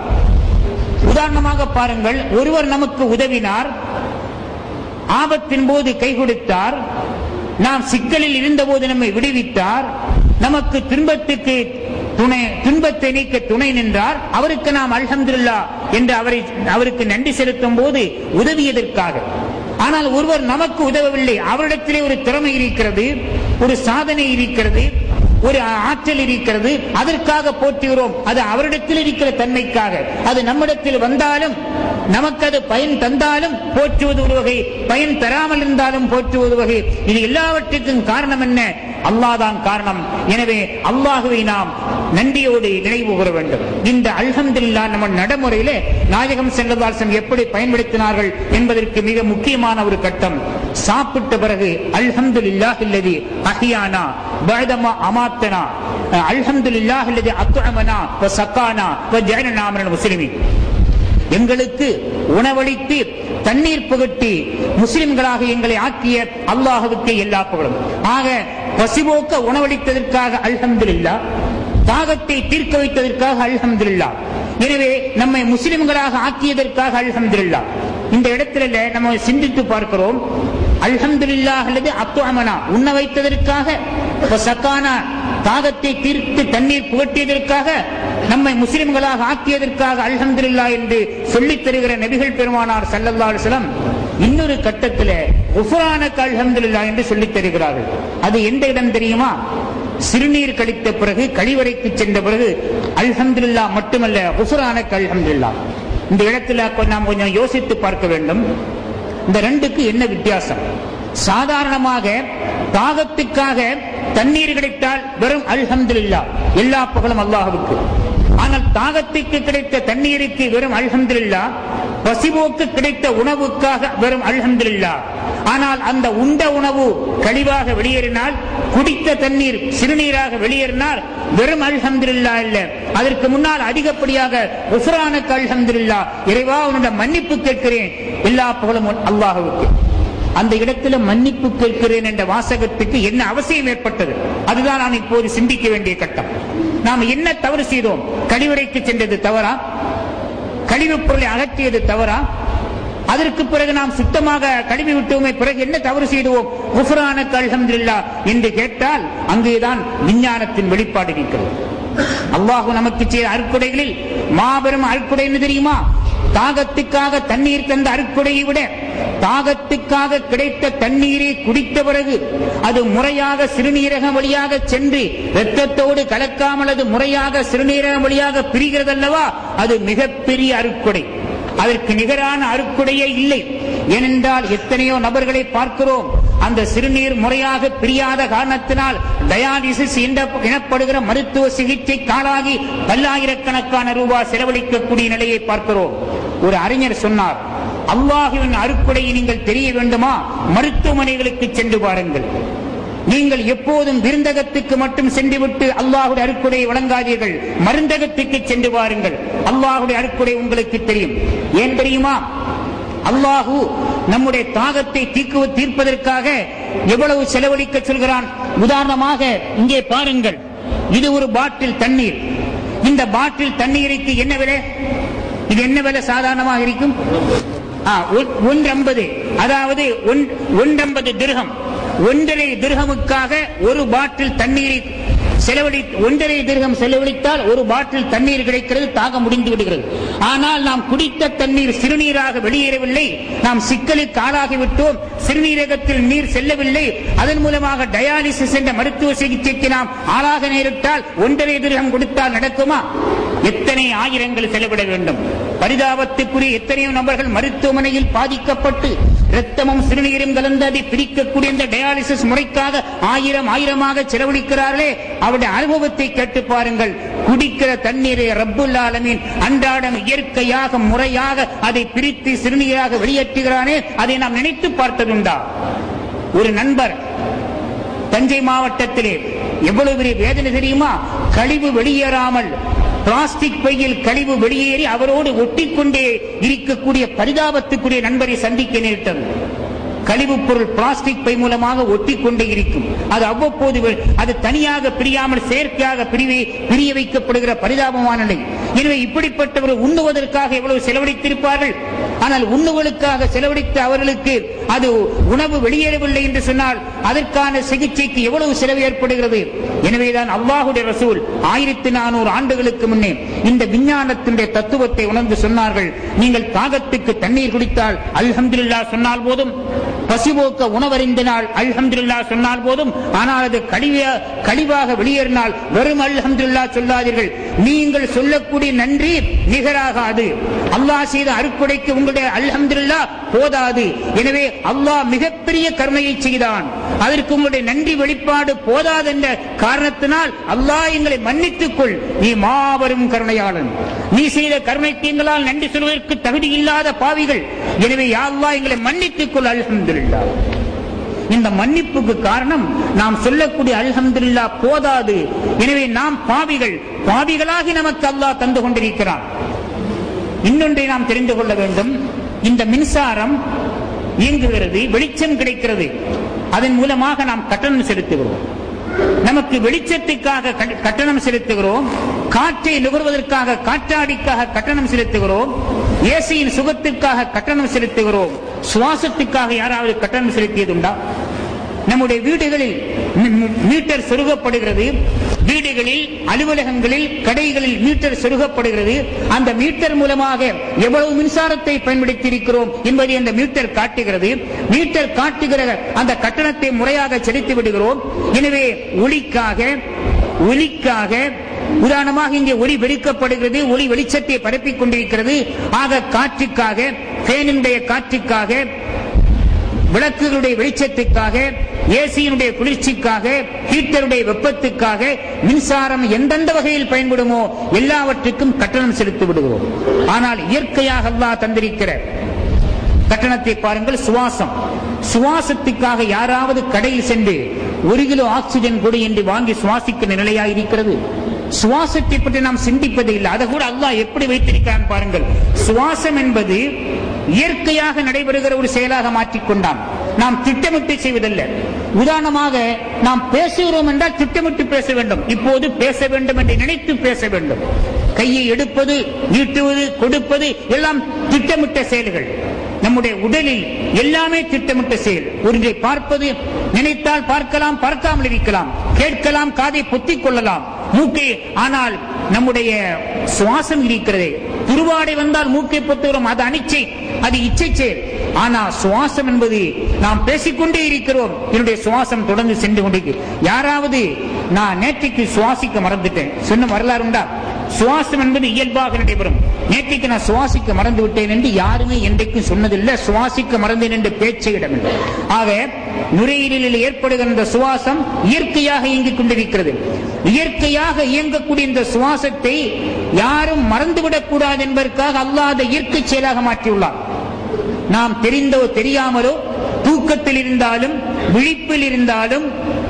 உதாரணமாக பாருங்கள் ஒருவர் நமக்கு உதவினார் ஆபத்தின் போது கை கொடுத்தார் நாம் சிக்கலில் இருந்தபோது நம்மை விடுவித்தார் நமக்கு துன்பத்துக்கு துணை துன்பத்தை நீக்க துணை நின்றார் அவருக்கு நாம் அல்ஹம்துல்லா என்று அவரை அவருக்கு நன்றி செலுத்தும் போது உதவியதற்காக ஆனால் ஒருவர் நமக்கு உதவவில்லை அவரிடத்திலே ஒரு திறமை இருக்கிறது ஒரு சாதனை இருக்கிறது ஒரு ஆற்றல் இருக்கிறது அதற்காக போற்றுகிறோம் அது அவரிடத்தில் இருக்கிற தன்மைக்காக அது நம்மிடத்தில் வந்தாலும் நமக்கு அது பயன் தந்தாலும் போற்றுவது ஒரு வகை பயன் தராமல் இருந்தாலும் போற்றுவது வகை இது எல்லாவற்றுக்கும் காரணம் என்ன அல்லாதான் காரணம் எனவே அல்லாஹுவை நாம் நன்றியோடு நினைவு கூற வேண்டும் இந்த அல்ஹம்துல்லா நம்ம நடைமுறையிலே நாயகம் சென்றதாசன் எப்படி பயன்படுத்தினார்கள் என்பதற்கு மிக முக்கியமான ஒரு கட்டம் சாப்பிட்ட பிறகு அல்ஹம்துலில்லாஹ் இல்லதி அஹியானா பஅதமா அமாத்தனா அல்ஹம்துலில்லாஹ் இல்லதி அத்அமனா வ சக்கானா வ ஜஅலனா மினல் முஸ்லிமீன் எங்களுக்கு உணவளித்து தண்ணீர் புகட்டி முஸ்லிம்களாக எங்களை ஆக்கிய அல்லாஹுவுக்கு எல்லா புகழும் ஆக பசிபோக்க உணவளித்ததற்காக அல்ஹம்துலில்லா தாகத்தை தீர்க்க வைத்ததற்காக அல்ஹம்துலில்லா எனவே நம்மை முஸ்லிம்களாக ஆக்கியதற்காக அல்ஹம்துலில்லா இந்த இடத்துல நம்ம சிந்தித்து பார்க்கிறோம் அல்ஹம்துலில்லா அல்லது அத்துஅமனா உண்ண வைத்ததற்காக சக்கானா தாகத்தை தீர்த்து தண்ணீர் புகட்டியதற்காக நம்மை முஸ்லிம்களாக ஆக்கியதற்காக அல்ஹம்துலில்லா என்று சொல்லித் தருகிற நபிகள் பெருமானார் சல்லல்லா அலுவலம் இன்னொரு கட்டத்தில் உஃபரானக்கு அல்ஹம்துலில்லா என்று சொல்லித் தருகிறார்கள் அது எந்த இடம் தெரியுமா சிறுநீர் கழித்த பிறகு கழிவறைக்கு சென்ற பிறகு அல்ஹம்துலில்லா மட்டுமல்ல உஃபரானக்கு அல்ஹம்துலில்லா இந்த இடத்துல நாம் கொஞ்சம் யோசித்து பார்க்க வேண்டும் இந்த ரெண்டுக்கு என்ன வித்தியாசம் சாதாரணமாக தாகத்துக்காக தண்ணீர் கிடைத்தால் வெறும் அல்ஹம்துலில்லா எல்லா புகழும் அல்லாஹுக்கு ஆனால் தாகத்துக்கு கிடைத்த தண்ணீருக்கு வெறும் அல்ஹம்துலில்லா பசிபோக்கு கிடைத்த உணவுக்காக வெறும் அல்ஹம்துலில்லா ஆனால் அந்த உண்ட உணவு கழிவாக வெளியேறினால் குடித்த தண்ணீர் சிறுநீராக வெளியேறினால் வெறும் அல்ஹம்துலில்லா இல்ல அதற்கு முன்னால் அதிகப்படியாக உஃப்ரானுக்கு அல்ஹம்துலில்லா இறைவா உன்னுடைய மன்னிப்பு கேட்கிறேன் எல்லா புகழும் அல்லாஹுவுக்கு அந்த இடத்துல மன்னிப்பு கேட்கிறேன் என்ற வாசகத்துக்கு என்ன அவசியம் ஏற்பட்டது அதுதான் நான் இப்போது சிந்திக்க வேண்டிய கட்டம் நாம் என்ன தவறு செய்தோம் கழிவறைக்கு சென்றது தவறா கழிவுப் பொருளை அகற்றியது தவறா அதற்கு பிறகு நாம் சுத்தமாக கழுவி விட்டோமே பிறகு என்ன தவறு செய்துவோம் குஃபரானுக்கு அல்ஹம்துலில்லா என்று கேட்டால் அங்கேதான் விஞ்ஞானத்தின் வெளிப்பாடு இருக்கிறது அல்லாஹு நமக்கு செய்த அருக்குடைகளில் மாபெரும் அருக்குடை என்ன தெரியுமா தாகத்துக்காக தண்ணீர் தந்த அருக்குடையை விட தாகத்துக்காக கிடைத்த தண்ணீரை குடித்த பிறகு அது முறையாக சிறுநீரகம் வழியாக சென்று இரத்தத்தோடு கலக்காமல் அது முறையாக சிறுநீரகம் வழியாக பிரிகிறதல்லவா அது மிகப்பெரிய அருக்குடை அதற்கு நிகரான அருக்குடையே இல்லை ஏனென்றால் எத்தனையோ நபர்களை பார்க்கிறோம் அந்த சிறுநீர் முறையாக பிரியாத காரணத்தினால் டயாலிசிஸ் எனப்படுகிற மருத்துவ சிகிச்சை காலாகி பல்லாயிரக்கணக்கான ரூபாய் செலவழிக்கக்கூடிய நிலையை பார்க்கிறோம் ஒரு அறிஞர் சொன்னார் அல்லாஹுவின் அருக்குடையை நீங்கள் தெரிய வேண்டுமா மருத்துவமனைகளுக்கு சென்று பாருங்கள் நீங்கள் எப்போதும் விருந்தகத்துக்கு மட்டும் சென்றுவிட்டு அல்லாஹுடைய அருக்குடையை வழங்காதீர்கள் மருந்தகத்துக்கு சென்று பாருங்கள் அல்லாஹுடைய அருக்குடை உங்களுக்கு தெரியும் ஏன் தெரியுமா அல்லாஹு நம்முடைய தாகத்தை தீர்க்கு தீர்ப்பதற்காக எவ்வளவு செலவழிக்க சொல்கிறான் உதாரணமாக இங்கே பாருங்கள் இது ஒரு பாட்டில் தண்ணீர் இந்த பாட்டில் தண்ணீருக்கு என்ன விலை இது என்ன விலை சாதாரணமாக இருக்கும் ஒன்றம்பது அதாவது ஒன்றம்பது திருகம் ஒன்றரை திருகமுக்காக ஒரு பாட்டில் தண்ணீரை செலவழி ஒன்றரை திருகம் செலவழித்தால் ஒரு பாட்டில் தண்ணீர் கிடைக்கிறது தாக முடிந்து விடுகிறது ஆனால் நாம் குடித்த தண்ணீர் சிறுநீராக வெளியேறவில்லை நாம் சிக்கலுக்கு ஆளாகிவிட்டோம் சிறுநீரகத்தில் நீர் செல்லவில்லை அதன் மூலமாக டயாலிசிஸ் என்ற மருத்துவ சிகிச்சைக்கு நாம் ஆளாக நேரிட்டால் ஒன்றரை திருகம் கொடுத்தால் நடக்குமா எத்தனை ஆயிரங்கள் செலவிட வேண்டும் பரிதாபத்துக்குரிய எத்தனையோ நபர்கள் மருத்துவமனையில் பாதிக்கப்பட்டு ரத்தமும் சிறுநீரும் கலந்து அதை பிரிக்கக்கூடிய இந்த டயாலிசிஸ் முறைக்காக ஆயிரம் ஆயிரமாக செலவழிக்கிறார்களே அவருடைய அனுபவத்தை கேட்டு பாருங்கள் குடிக்கிற தண்ணீரை ரப்புல் ஆலமீன் அன்றாடம் இயற்கையாக முறையாக அதை பிரித்து சிறுநீராக வெளியேற்றுகிறானே அதை நாம் நினைத்து பார்த்ததுண்டா ஒரு நண்பர் தஞ்சை மாவட்டத்திலே எவ்வளவு பெரிய வேதனை தெரியுமா கழிவு வெளியேறாமல் பிளாஸ்டிக் பையில் கழிவு வெளியேறி அவரோடு ஒட்டிக்கொண்டே இருக்கக்கூடிய பரிதாபத்துக்குரிய நண்பரை சந்திக்க நேரிட்டது கழிவுப் பொருள் பிளாஸ்டிக் பை மூலமாக ஒட்டிக்கொண்டே இருக்கும் அது அவ்வப்போது அது தனியாக பிரியாமல் செயற்கையாக பிரிவே பிரிய வைக்கப்படுகிற பரிதாபமான நிலை எனவே இப்படிப்பட்டவர் உண்ணுவதற்காக எவ்வளவு செலவழித்திருப்பார்கள் ஆனால் உண்ணுவதற்காக செலவழித்த அவர்களுக்கு அது உணவு வெளியேறவில்லை என்று சொன்னால் அதற்கான சிகிச்சைக்கு எவ்வளவு செலவு ஏற்படுகிறது எனவேதான் அல்லாஹுடைய ரசூல் ஆயிரத்தி நானூறு ஆண்டுகளுக்கு முன்னே இந்த விஞ்ஞானத்தினுடைய தத்துவத்தை உணர்ந்து சொன்னார்கள் நீங்கள் தாகத்துக்கு தண்ணீர் குடித்தால் அல்ஹம்துல்லா சொன்னால் போதும் பசிபோக்க உணவறிந்தினால் அல்ஹம்துல்லா சொன்னால் போதும் ஆனால் அது கழிவா கழிவாக வெளியேறினால் வெறும் அல்ஹம்துல்லா சொல்லாதீர்கள் நீங்கள் சொல்லக்கூடிய நன்றி நிகராகாது அல்லாஹ் செய்த அருக்குடைக்கு உங்களுடைய அல்ஹம்துல்லா போதாது எனவே அல்லாஹ் மிகப்பெரிய கருணையை செய்தான் அதற்கு உங்களுடைய நன்றி வெளிப்பாடு போதாது என்ற காரணத்தினால் அல்லாஹ் எங்களை மன்னித்துக் கொள் நீ மாபெரும் கருணையாளன் நீ செய்த கருணைக்கு எங்களால் நன்றி சொல்வதற்கு தகுதி இல்லாத பாவிகள் எனவே யா அல்லாஹ் எங்களை மன்னித்துக் கொள் அல்ஹம்துலில்லாஹ் இந்த மன்னிப்புக்கு காரணம் நாம் சொல்லக்கூடிய அல்ஹம்துலில்லா போதாது எனவே நாம் பாவிகள் பாவிகளாகி நமக்கு அல்லாஹ் தந்து கொண்டிருக்கிறான் இன்னொன்றை நாம் தெரிந்து கொள்ள வேண்டும் இந்த மின்சாரம் இயங்குகிறது வெளிச்சம் கிடைக்கிறது அதன் மூலமாக நாம் கட்டணம் செலுத்துகிறோம் நமக்கு வெளிச்சத்துக்காக கட்டணம் செலுத்துகிறோம் காற்றை நுகர்வதற்காக காற்றாடிக்காக கட்டணம் செலுத்துகிறோம் ஏசியின் சுகத்திற்காக கட்டணம் செலுத்துகிறோம் சுவாசத்துக்காக யாராவது கட்டணம் செலுத்தியதுண்டா நம்முடைய வீடுகளில் மீட்டர் சொருகப்படுகிறது வீடுகளில் அலுவலகங்களில் கடைகளில் மீட்டர் சொருகப்படுகிறது அந்த மீட்டர் மூலமாக எவ்வளவு மின்சாரத்தை பயன்படுத்தி இருக்கிறோம் என்பதை அந்த மீட்டர் காட்டுகிறது மீட்டர் காட்டுகிற அந்த கட்டணத்தை முறையாக செலுத்தி விடுகிறோம் எனவே ஒளிக்காக ஒலிக்காக உதாரணமாக இங்கே ஒளி வெடிக்கப்படுகிறது ஒளி வெளிச்சத்தை பரப்பிக் கொண்டிருக்கிறது ஆக காற்றுக்காக பேனினுடைய காற்றுக்காக விளக்குகளுடைய வெளிச்சத்துக்காக ஏசியினுடைய குளிர்ச்சிக்காக ஹீட்டருடைய வெப்பத்துக்காக மின்சாரம் எந்தெந்த வகையில் பயன்படுமோ எல்லாவற்றுக்கும் கட்டணம் செலுத்தி விடுகிறோம் ஆனால் இயற்கையாக அல்லாஹ் தந்திருக்கிற கட்டணத்தை பாருங்கள் சுவாசம் சுவாசத்துக்காக யாராவது கடையில் சென்று ஒரு கிலோ ஆக்சிஜன் கொடு என்று வாங்கி சுவாசிக்கிற நிலையாக இருக்கிறது சுவாசத்தை பற்றி நாம் சிந்திப்பதே இல்லை அதை கூட அல்லாஹ் எப்படி வைத்திருக்கிறான் பாருங்கள் சுவாசம் என்பது இயற்கையாக நடைபெறுகிற ஒரு செயலாக மாற்றிக்கொண்டான் நாம் திட்டமிட்டு செய்வதல்ல உதாரணமாக நாம் பேசுகிறோம் என்றால் திட்டமிட்டு பேச வேண்டும் இப்போது பேச வேண்டும் என்று நினைத்து பேச வேண்டும் கையை எடுப்பது நீட்டுவது கொடுப்பது எல்லாம் திட்டமிட்ட செயல்கள் நம்முடைய உடலில் எல்லாமே திட்டமிட்ட செயல் ஒன்றை பார்ப்பது நினைத்தால் பார்க்கலாம் பார்க்காமல் இருக்கலாம் கேட்கலாம் காதை பொத்திக் கொள்ளலாம் மூக்கை ஆனால் நம்முடைய சுவாசம் இருக்கிறதே துருவாடை வந்தால் மூக்கை பொத்துகிறோம் அது அனிச்சை அது இச்சை செயல் ஆனா சுவாசம் என்பது நாம் பேசிக்கொண்டே இருக்கிறோம் என்னுடைய சுவாசம் தொடர்ந்து சென்று கொண்டிருக்கு யாராவது நான் நேற்றைக்கு சுவாசிக்க மறந்துட்டேன் சொன்ன வரலாறு உண்டா சுவாசம் என்பது இயல்பாக நடைபெறும் நேற்றைக்கு நான் சுவாசிக்க மறந்து விட்டேன் என்று யாருமே என்றைக்கும் சொன்னதில்லை சுவாசிக்க மறந்தேன் என்று பேச்சை இடமில்லை ஆக நுரையீரலில் ஏற்படுகின்ற சுவாசம் இயற்கையாக இயங்கிக் கொண்டிருக்கிறது இயற்கையாக இயங்கக்கூடிய இந்த சுவாசத்தை யாரும் மறந்துவிடக் கூடாது என்பதற்காக அல்லாத இயற்கை செயலாக மாற்றியுள்ளார் நாம் தெரிந்தோ தெரியாமலோ தூக்கத்தில் இருந்தாலும் விழிப்பில் இருந்தாலும்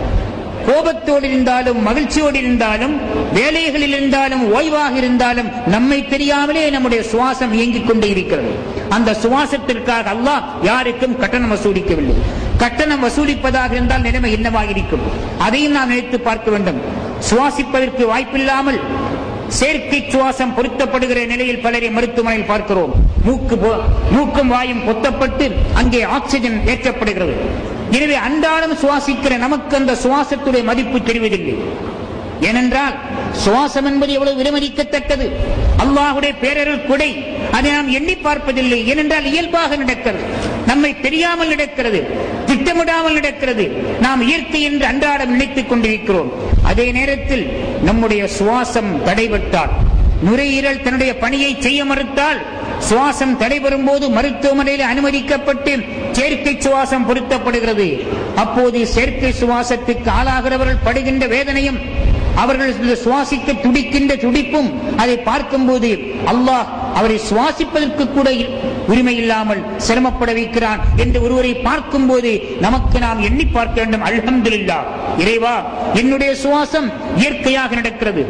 கோபத்தோடு இருந்தாலும் மகிழ்ச்சியோடு இருந்தாலும் வேலைகளில் இருந்தாலும் ஓய்வாக இருந்தாலும் நம்மை தெரியாமலே நம்முடைய சுவாசம் இயங்கிக் கொண்டே இருக்கிறது அந்த சுவாசத்திற்காக அல்லாஹ் யாருக்கும் கட்டணம் வசூலிக்கவில்லை கட்டணம் வசூலிப்பதாக இருந்தால் நிலைமை என்னவாக இருக்கும் அதையும் நாம் நினைத்து பார்க்க வேண்டும் சுவாசிப்பதற்கு வாய்ப்பில்லாமல் செயற்கை சுவாசம் பொருத்தப்படுகிற நிலையில் பலரை மருத்துவமனையில் பார்க்கிறோம் மூக்கு மூக்கும் வாயும் பொத்தப்பட்டு அங்கே ஆக்சிஜன் ஏற்றப்படுகிறது எனவே அன்றாடம் சுவாசிக்கிற நமக்கு அந்த சுவாசத்துடைய மதிப்பு தெரிவதில்லை ஏனென்றால் சுவாசம் என்பது எவ்வளவு விலமதிக்கத்தக்கது அல்லாஹுடைய பேரருள் கொடை அதை நாம் எண்ணி பார்ப்பதில்லை ஏனென்றால் இயல்பாக நடக்கிறது நம்மை தெரியாமல் நடக்கிறது திட்டமிடாமல் நடக்கிறது நாம் இயற்கை என்று அன்றாடம் நினைத்துக் கொண்டிருக்கிறோம் அதே நேரத்தில் நம்முடைய சுவாசம் தடைபட்டால் நுரையீரல் தன்னுடைய பணியை செய்ய மறுத்தால் சுவாசம் தடைபெறும் போது மருத்துவமனையில் அனுமதிக்கப்பட்டு செயற்கை சுவாசம் பொருத்தப்படுகிறது அப்போது செயற்கை சுவாசத்துக்கு ஆளாகிறவர்கள் படுகின்ற வேதனையும் அவர்கள் சுவாசிக்க துடிக்கின்ற துடிப்பும் அதை பார்க்கும்போது அல்லாஹ் அவரை சுவாசிப்பதற்கு கூட உரிமை இல்லாமல் சிரமப்பட வைக்கிறான் என்று ஒருவரை பார்க்கும் போது நமக்கு நாம் எண்ணி பார்க்க வேண்டும் அல்ஹம்துல்லா இறைவா என்னுடைய சுவாசம் இயற்கையாக நடக்கிறது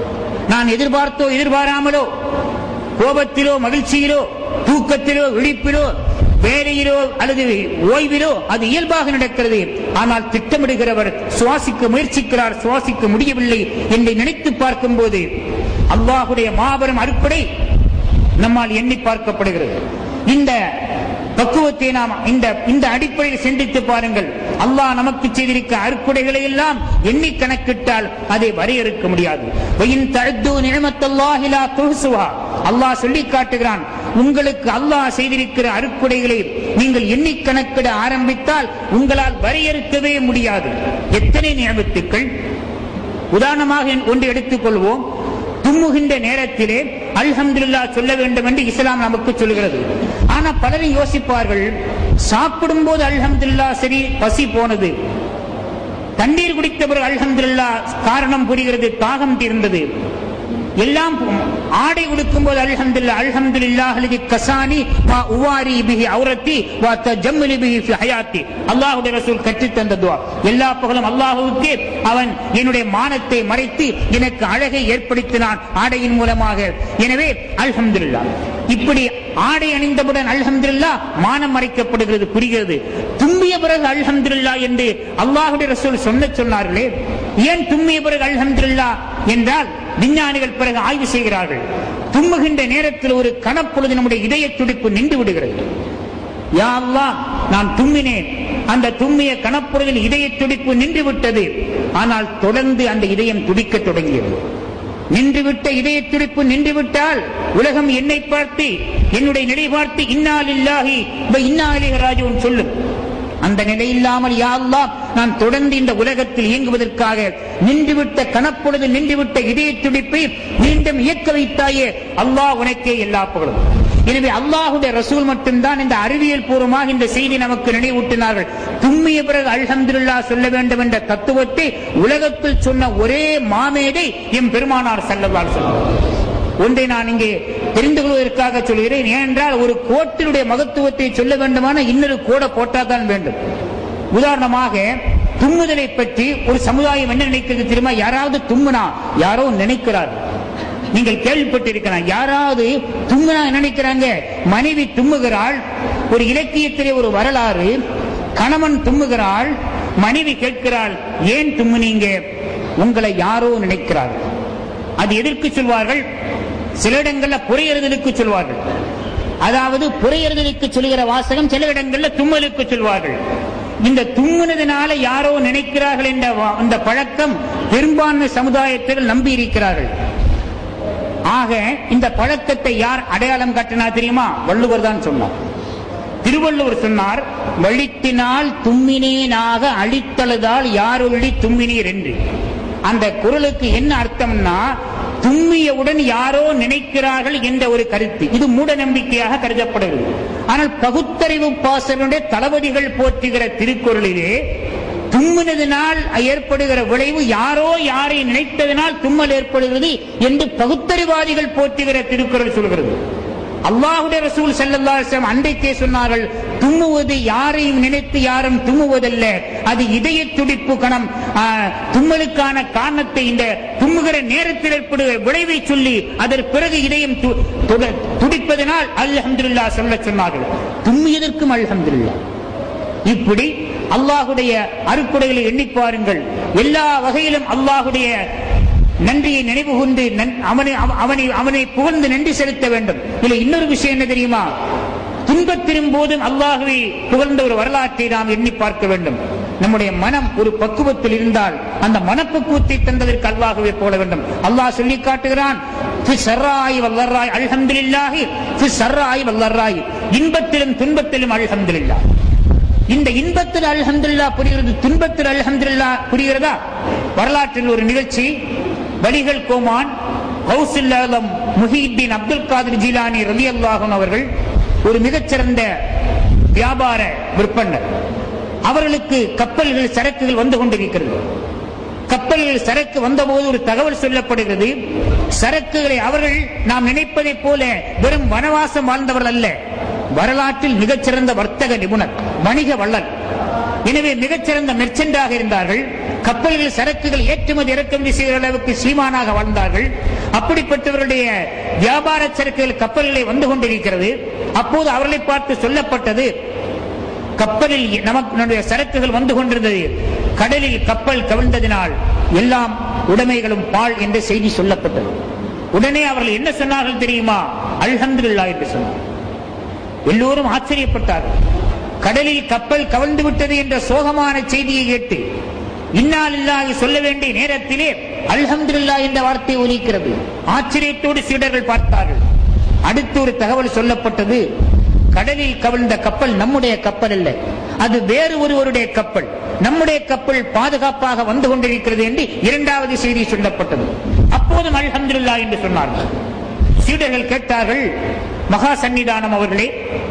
நான் எதிர்பார்த்தோ எதிர்பாராமலோ கோபத்திலோ மகிழ்ச்சியிலோ தூக்கத்திலோ விழிப்பிலோ வேலையிலோ அல்லது ஓய்விலோ அது இயல்பாக நடக்கிறது ஆனால் திட்டமிடுகிறவர் சுவாசிக்க முயற்சிக்கிறார் சுவாசிக்க முடியவில்லை என்று நினைத்து பார்க்கும் போது அல்லாஹுடைய மாபெரும் அறுப்படை நம்மால் எண்ணி பார்க்கப்படுகிறது இந்த பக்குவத்தை நாம் இந்த இந்த அடிப்படையில் சிந்தித்து பாருங்கள் அல்லாஹ் நமக்கு செய்திருக்க அற்புடைகளை எல்லாம் எண்ணி கணக்கிட்டால் அதை வரையறுக்க முடியாது அல்லாஹ் சொல்லி காட்டுகிறான் உங்களுக்கு அல்லாஹ் செய்திருக்கிற அருக்குடைகளை நீங்கள் எண்ணி கணக்கிட ஆரம்பித்தால் உங்களால் வரையறுக்கவே முடியாது எத்தனை நியமத்துக்கள் உதாரணமாக ஒன்று எடுத்துக் கொள்வோம் தும்முகின்ற நேரத்திலே அல்ஹம்துல்லா சொல்ல வேண்டும் என்று இஸ்லாம் நமக்கு சொல்கிறது ஆனா பலரும் யோசிப்பார்கள் சாப்பிடும் போது அல்ஹம்துல்லா சரி பசி போனது தண்ணீர் குடித்த பிறகு அல்ஹம்துல்லா காரணம் புரிகிறது தாகம் தீர்ந்தது எல்லாம் ஆடை உடுக்கும் போது அல்ஹம்துல்லா அல்ஹம்துல்லா அலதி கசானி வா உவாரி பிஹி அவுரத்தி வா தஜம்முலி பிஹி ஃபி ஹயாத்தி அல்லாஹ்வுடைய ரசூல் கற்றுத் தந்த துஆ எல்லா புகழும் அல்லாஹ்வுக்கே அவன் என்னுடைய மானத்தை மறைத்து எனக்கு அழகை ஏற்படுத்தினான் ஆடையின் மூலமாக எனவே அல்ஹம்துல்லா இப்படி ஆடை அணிந்தவுடன் அல்ஹம்துல்லா மானம் மறைக்கப்படுகிறது புரிகிறது தும்பிய பிறகு அல்ஹம்துல்லா என்று அல்லாஹுடைய ரசூல் சொன்ன சொன்னார்களே ஏன் தும்மிய பிறகு அல்ஹம்துல்லா என்றால் விஞ்ஞானிகள் பிறகு ஆய்வு செய்கிறார்கள் தும்முகின்ற நேரத்தில் ஒரு கணப்பொழுது நம்முடைய இதய துடிப்பு நின்று விடுகிறது யா அல்லாஹ் நான் தும்மினேன் அந்த தும்மிய கணப்பொழுதில் இதய துடிப்பு நின்று விட்டது ஆனால் தொடர்ந்து அந்த இதயம் துடிக்க தொடங்கியது நின்றுவிட்ட இதய துடிப்பு நின்று விட்டால் உலகம் என்னை பார்த்து என்னுடைய நிலை பார்த்து இன்னால் இல்லாஹி இன்னாலிக ராஜுவன் சொல்லும் அந்த நிலை இல்லாமல் யா அல்லாஹ் நான் தொடர்ந்து இந்த உலகத்தில் இயங்குவதற்காக நின்றுவிட்ட கணப்பொழுது நின்றுவிட்ட இதய துடிப்பை மீண்டும் இயக்க வைத்தாயே அல்லாஹ் உனக்கே எல்லா புகழும் எனவே அல்லாஹுடைய ரசூல் மட்டும்தான் இந்த அறிவியல் பூர்வமாக இந்த செய்தி நமக்கு நினைவூட்டினார்கள் தும்மிய பிறகு அல்ஹம்துல்லா சொல்ல வேண்டும் என்ற தத்துவத்தை உலகத்தில் சொன்ன ஒரே மாமேதை எம் பெருமானார் செல்லவால் சொன்னார் ஒன்றை நான் இங்கே தெரிந்து கொள்வதற்காக சொல்கிறேன் ஏனென்றால் ஒரு கோட்டினுடைய மகத்துவத்தை சொல்ல வேண்டுமான இன்னொரு கோடை போட்டாதான் வேண்டும் உதாரணமாக தும்முதலை பற்றி ஒரு சமுதாயம் என்ன நினைக்கிறது தெரியுமா யாராவது தும்முனா யாரோ நினைக்கிறார் நீங்கள் கேள்விப்பட்டிருக்கலாம் யாராவது தும்முனா என்ன நினைக்கிறாங்க மனைவி தும்முகிறாள் ஒரு இலக்கியத்திலே ஒரு வரலாறு கணவன் தும்முகிறாள் மனைவி கேட்கிறாள் ஏன் தும்முனீங்க உங்களை யாரோ நினைக்கிறார் அது எதற்கு சொல்வார்கள் சில இடங்கள்ல புறையறுதலுக்கு சொல்வார்கள் அதாவது புறையறுதலுக்கு சொல்கிற வாசகம் சில இடங்கள்ல தும்மலுக்கு சொல்வார்கள் இந்த தும்முனதுனால யாரோ நினைக்கிறார்கள் என்ற வா- அந்த பழக்கம் பெரும்பான்மை சமுதாயத்தில் நம்பி இருக்கிறார்கள் ஆக இந்த பழக்கத்தை யார் அடையாளம் காட்டினா தெரியுமா வள்ளுவர் தான் சொன்னார் திருவள்ளுவர் சொன்னார் வழித்தினால் தும்மினேனாக அழித்தழுதால் யாரொழி தும்மினீர் என்று அந்த குரலுக்கு என்ன அர்த்தம்னா தும்மியவுடன் யாரோ நினைக்கிறார்கள் என்ற ஒரு கருத்து இது மூட நம்பிக்கையாக கருதப்படுகிறது ஆனால் பகுத்தறிவு பாசனுடைய தளபதிகள் போற்றுகிற திருக்குறளிலே தும்மினதினால் ஏற்படுகிற விளைவு யாரோ யாரை நினைத்ததினால் தும்மல் ஏற்படுகிறது என்று பகுத்தறிவாதிகள் போற்றுகிற திருக்குறள் சொல்கிறது அல்லாஹுடைய ரசூல் ஸல்லல்லாஹு அலைஹி வஸல்லம் அன்றைக்கே சொன்னார்கள் தும்முவது யாரையும் நினைத்து யாரும் தும்முவதல்ல அது இதய துடிப்பு கணம் ஆ, தும்மலுக்கான காரணத்தை இந்த தும்முகிற நேரத்தில் ஏற்படுகிற விளைவை சொல்லி அதற்கு பிறகு இதயம் து- துட- துடிப்பதனால் அல்ஹம்துலில்லாஹ் சொல்ல சொன்னார்கள் தும்மியதற்கும் அல்ஹம்துலில்லாஹ் இப்படி அல்லாஹுடைய அருக்குடைகளை எண்ணி பாருங்கள் எல்லா வகையிலும் அல்லாஹுடைய நன்றியை நினைவு கொண்டு நன்- அவனை அவ- அவனை அவனை புகழ்ந்து நன்றி செலுத்த வேண்டும் இதுல இன்னொரு விஷயம் என்ன தெரியுமா துன்பத்திரும் போதும் அல்லாஹுவை புகழ்ந்த ஒரு வரலாற்றை நாம் எண்ணி பார்க்க வேண்டும் நம்முடைய மனம் ஒரு பக்குவத்தில் இருந்தால் அந்த மனப்பக்குவத்தை தந்ததற்கு அல்லாஹுவை போட வேண்டும் அல்லாஹ் சொல்லி காட்டுகிறான் "ஃபி ஸர்ராய் வல்லர்ராய் அல்ஹம்துலில்லாஹி ஃபி ஸர்ராய் வல்லர்ராய் இன்பத்திலும் துன்பத்திலும் அல்ஹம்துலில்லாஹ் இந்த இன்பத்தில் அல்ஹம்துல்லா புரிகிறது துன்பத்தில் அல்ஹம்துல்லா புரிகிறதா வரலாற்றில் ஒரு நிகழ்ச்சி வலிகள் கோமான் கௌசில்லாலம் முஹீத்தீன் அப்துல் காதிர் ஜீலானி ரலி அல்லாஹன் அவர்கள் ஒரு மிகச்சிறந்த வியாபார விற்பனர் அவர்களுக்கு கப்பல்கள் சரக்குகள் வந்து கொண்டிருக்கிறது கப்பல்கள் சரக்கு வந்தபோது ஒரு தகவல் சொல்லப்படுகிறது சரக்குகளை அவர்கள் நாம் நினைப்பதைப் போல வெறும் வனவாசம் வாழ்ந்தவர்கள் அல்ல வரலாற்றில் மிகச்சிறந்த வர்த்தக நிபுணர் வணிக வள்ளல் எனவே மிகச்சிறந்த மெர்ச்சென்டாக இருந்தார்கள் கப்பல்கள் சரக்குகள் ஏற்றுமதி இறக்குமதி செய்கிற அளவுக்கு சீமானாக வாழ்ந்தார்கள் அப்படிப்பட்டவருடைய வியாபார சரக்குகள் கப்பல்களை வந்து கொண்டிருக்கிறது அப்போது அவர்களை பார்த்து சொல்லப்பட்டது கப்பலில் நமக்கு நம்முடைய சரக்குகள் வந்து கொண்டிருந்தது கடலில் கப்பல் கவிழ்ந்ததினால் எல்லாம் உடைமைகளும் பால் என்ற செய்தி சொல்லப்பட்டது உடனே அவர்கள் என்ன சொன்னார்கள் தெரியுமா அல்ஹம்துலில்லா என்று சொன்னார் எல்லோரும் ஆச்சரியப்பட்டார்கள் கடலில் கப்பல் கவிழ்ந்து விட்டது என்ற சோகமான செய்தியை கேட்டு இன்னால் இல்லாஹி சொல்ல வேண்டிய நேரத்திலே அல்ஹம்துலில்லா என்ற வார்த்தை ஒலிக்கிறது ஆச்சரியத்தோடு சீடர்கள் பார்த்தார்கள் அடுத்து ஒரு தகவல் சொல்லப்பட்டது கடலில் கவிழ்ந்த கப்பல் நம்முடைய கப்பல் அல்ல அது வேறு ஒருவருடைய கப்பல் நம்முடைய கப்பல் பாதுகாப்பாக வந்து கொண்டிருக்கிறது என்று இரண்டாவது செய்தி சொல்லப்பட்டது அப்போதும் அல்ஹம்துலில்லா என்று சொன்னார்கள் சீடர்கள் கேட்டார்கள் மகா சன்னிதானம் அவர்களே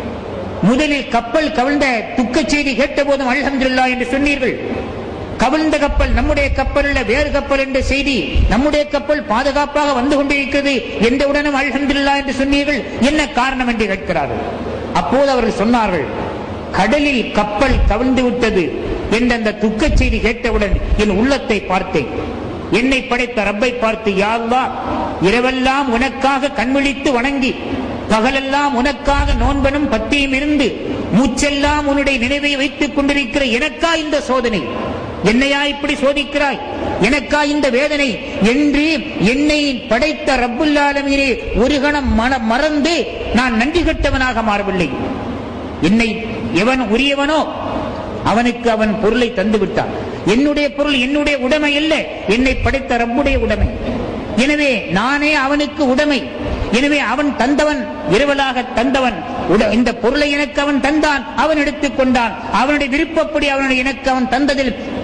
முதலில் கப்பல் கவிழ்ந்த துக்கச் செய்தி கேட்ட போதும் அல்ஹம்துலில்லா என்று சொன்னீர்கள் கவிழ்ந்த கப்பல் நம்முடைய கப்பல் அல்ல வேறு கப்பல் என்ற செய்தி நம்முடைய கப்பல் பாதுகாப்பாக வந்து கொண்டிருக்கிறது எந்த உடனும் அல்ஹம்துலில்லா என்று சொன்னீர்கள் என்ன காரணம் என்று கேட்கிறார்கள் அப்போது அவர்கள் சொன்னார்கள் கடலில் கப்பல் கவிழ்ந்து விட்டது என்ற அந்த துக்கச் செய்தி கேட்டவுடன் என் உள்ளத்தை பார்த்தேன் என்னை படைத்த ரப்பை பார்த்து யா அல்லாஹ் இரவெல்லாம் உனக்காக கண்விழித்து வணங்கி பகலெல்லாம் உனக்காக நோன்பனும் பத்தியும் இருந்து மூச்செல்லாம் உன்னுடைய நினைவை வைத்துக் கொண்டிருக்கிற எனக்கா இந்த சோதனை என்னையா இப்படி சோதிக்கிறாய் எனக்கா இந்த வேதனை என்று என்னை படைத்த ரப்புல்லாலமீனே ஒரு கணம் மன மறந்து நான் நன்றி கெட்டவனாக மாறவில்லை என்னை எவன் உரியவனோ அவனுக்கு அவன் பொருளை தந்து விட்டான் என்னுடைய பொருள் என்னுடைய உடைமை அல்ல என்னை படைத்த ரப்புடைய உடைமை எனவே நானே அவனுக்கு உடைமை எனவே அவன் தந்தவன் விரவலாக தந்தவன் உட- இந்த பொருளை எனக்கு அவன் தந்தான் அவன் எடுத்துக் கொண்டான் அவனுடைய விருப்பப்படி அவனுடைய எனக்கு அவன் தந்ததில்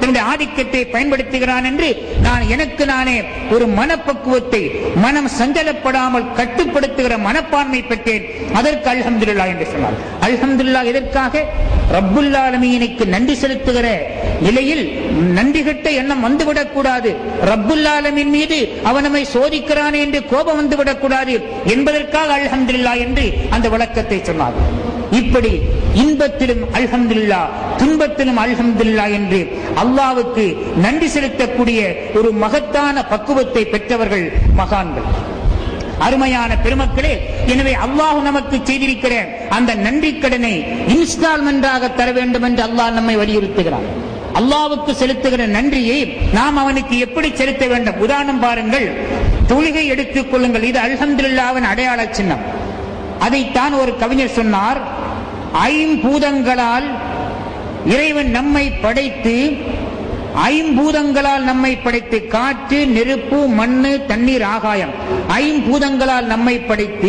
தன்னுடைய ஆதிக்கத்தை பயன்படுத்துகிறான் என்று நான் எனக்கு நானே ஒரு மனப்பக்குவத்தை மனம் சஞ்சலப்படாமல் கட்டுப்படுத்துகிற மனப்பான்மை பெற்றேன் அதற்கு அல்ஹம்துலில்லாஹ் என்று சொன்னார் அல்ஹம்துலில்லாஹ் எதற்காக ரப்புல் ஆலமீனுக்கு நன்றி செலுத்துகிற நிலையில் நன்றி கட்ட எண்ணம் வந்துவிடக் கூடாது ரப்புல் ஆலமீன் மீது அவன் நம்மை சோதிக்கிறானே என்று கோபம் வந்துவிடக் கூடாது என்பதற்காக அல்ஹம்துலில்லாஹ் என்று அந்த விளக்கத்தை சொன்னார் இப்படி இன்பத்திலும் அல்ஹம்துலில்லா துன்பத்திலும் அல்ஹம்துலில்லா என்று அல்லாவுக்கு நன்றி செலுத்தக்கூடிய ஒரு மகத்தான பக்குவத்தை பெற்றவர்கள் மகான்கள் அருமையான பெருமக்களே எனவே அல்லாஹ் நமக்கு செய்திருக்கிற அந்த நன்றி கடனை இன்ஸ்டால்மெண்டாக தர வேண்டும் என்று அல்லாஹ் நம்மை வலியுறுத்துகிறார் அல்லாவுக்கு செலுத்துகிற நன்றியை நாம் அவனுக்கு எப்படி செலுத்த வேண்டும் உதாரணம் பாருங்கள் தொழுகை எடுத்துக் கொள்ளுங்கள் இது அல்ஹம்துலில்லாவின் அடையாள சின்னம் அதைத்தான் ஒரு கவிஞர் சொன்னார் ஐம்பூதங்களால் இறைவன் நம்மை படைத்து ஐம்பூதங்களால் நம்மை படைத்து காற்று நெருப்பு மண்ணு தண்ணீர் ஆகாயம் ஐம்பூதங்களால் நம்மை படைத்து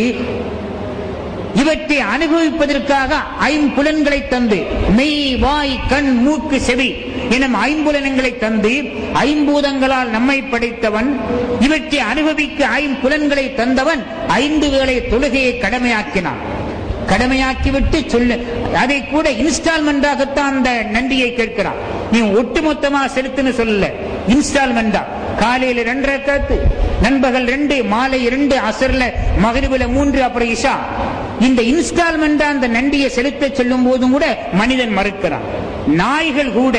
இவற்றை அனுபவிப்பதற்காக ஐம்புலன்களை தந்து மெய் வாய் கண் மூக்கு செவி எனும் ஐம்புலன்களை தந்து ஐம்பூதங்களால் நம்மை படைத்தவன் இவற்றை அனுபவிக்க ஐம்புலன்களை தந்தவன் ஐந்து வேளை தொழுகையை கடமையாக்கினான் கடமையாக்கிவிட்டு சொல்லு அதை கூட இன்ஸ்டால்மெண்டாகத்தான் அந்த நன்றியை கேட்கிறான் நீ ஒட்டுமொத்தமா செலுத்துன்னு சொல்லல இன்ஸ்டால்மெண்டா காலையில ரெண்டு ரக்காத்து நண்பகல் ரெண்டு மாலை ரெண்டு அசர்ல மகரிபுல மூன்று அப்புறம் இஷா இந்த இன்ஸ்டால்மெண்டா அந்த நன்றியை செலுத்த சொல்லும் போதும் கூட மனிதன் மறுக்கிறான் நாய்கள் கூட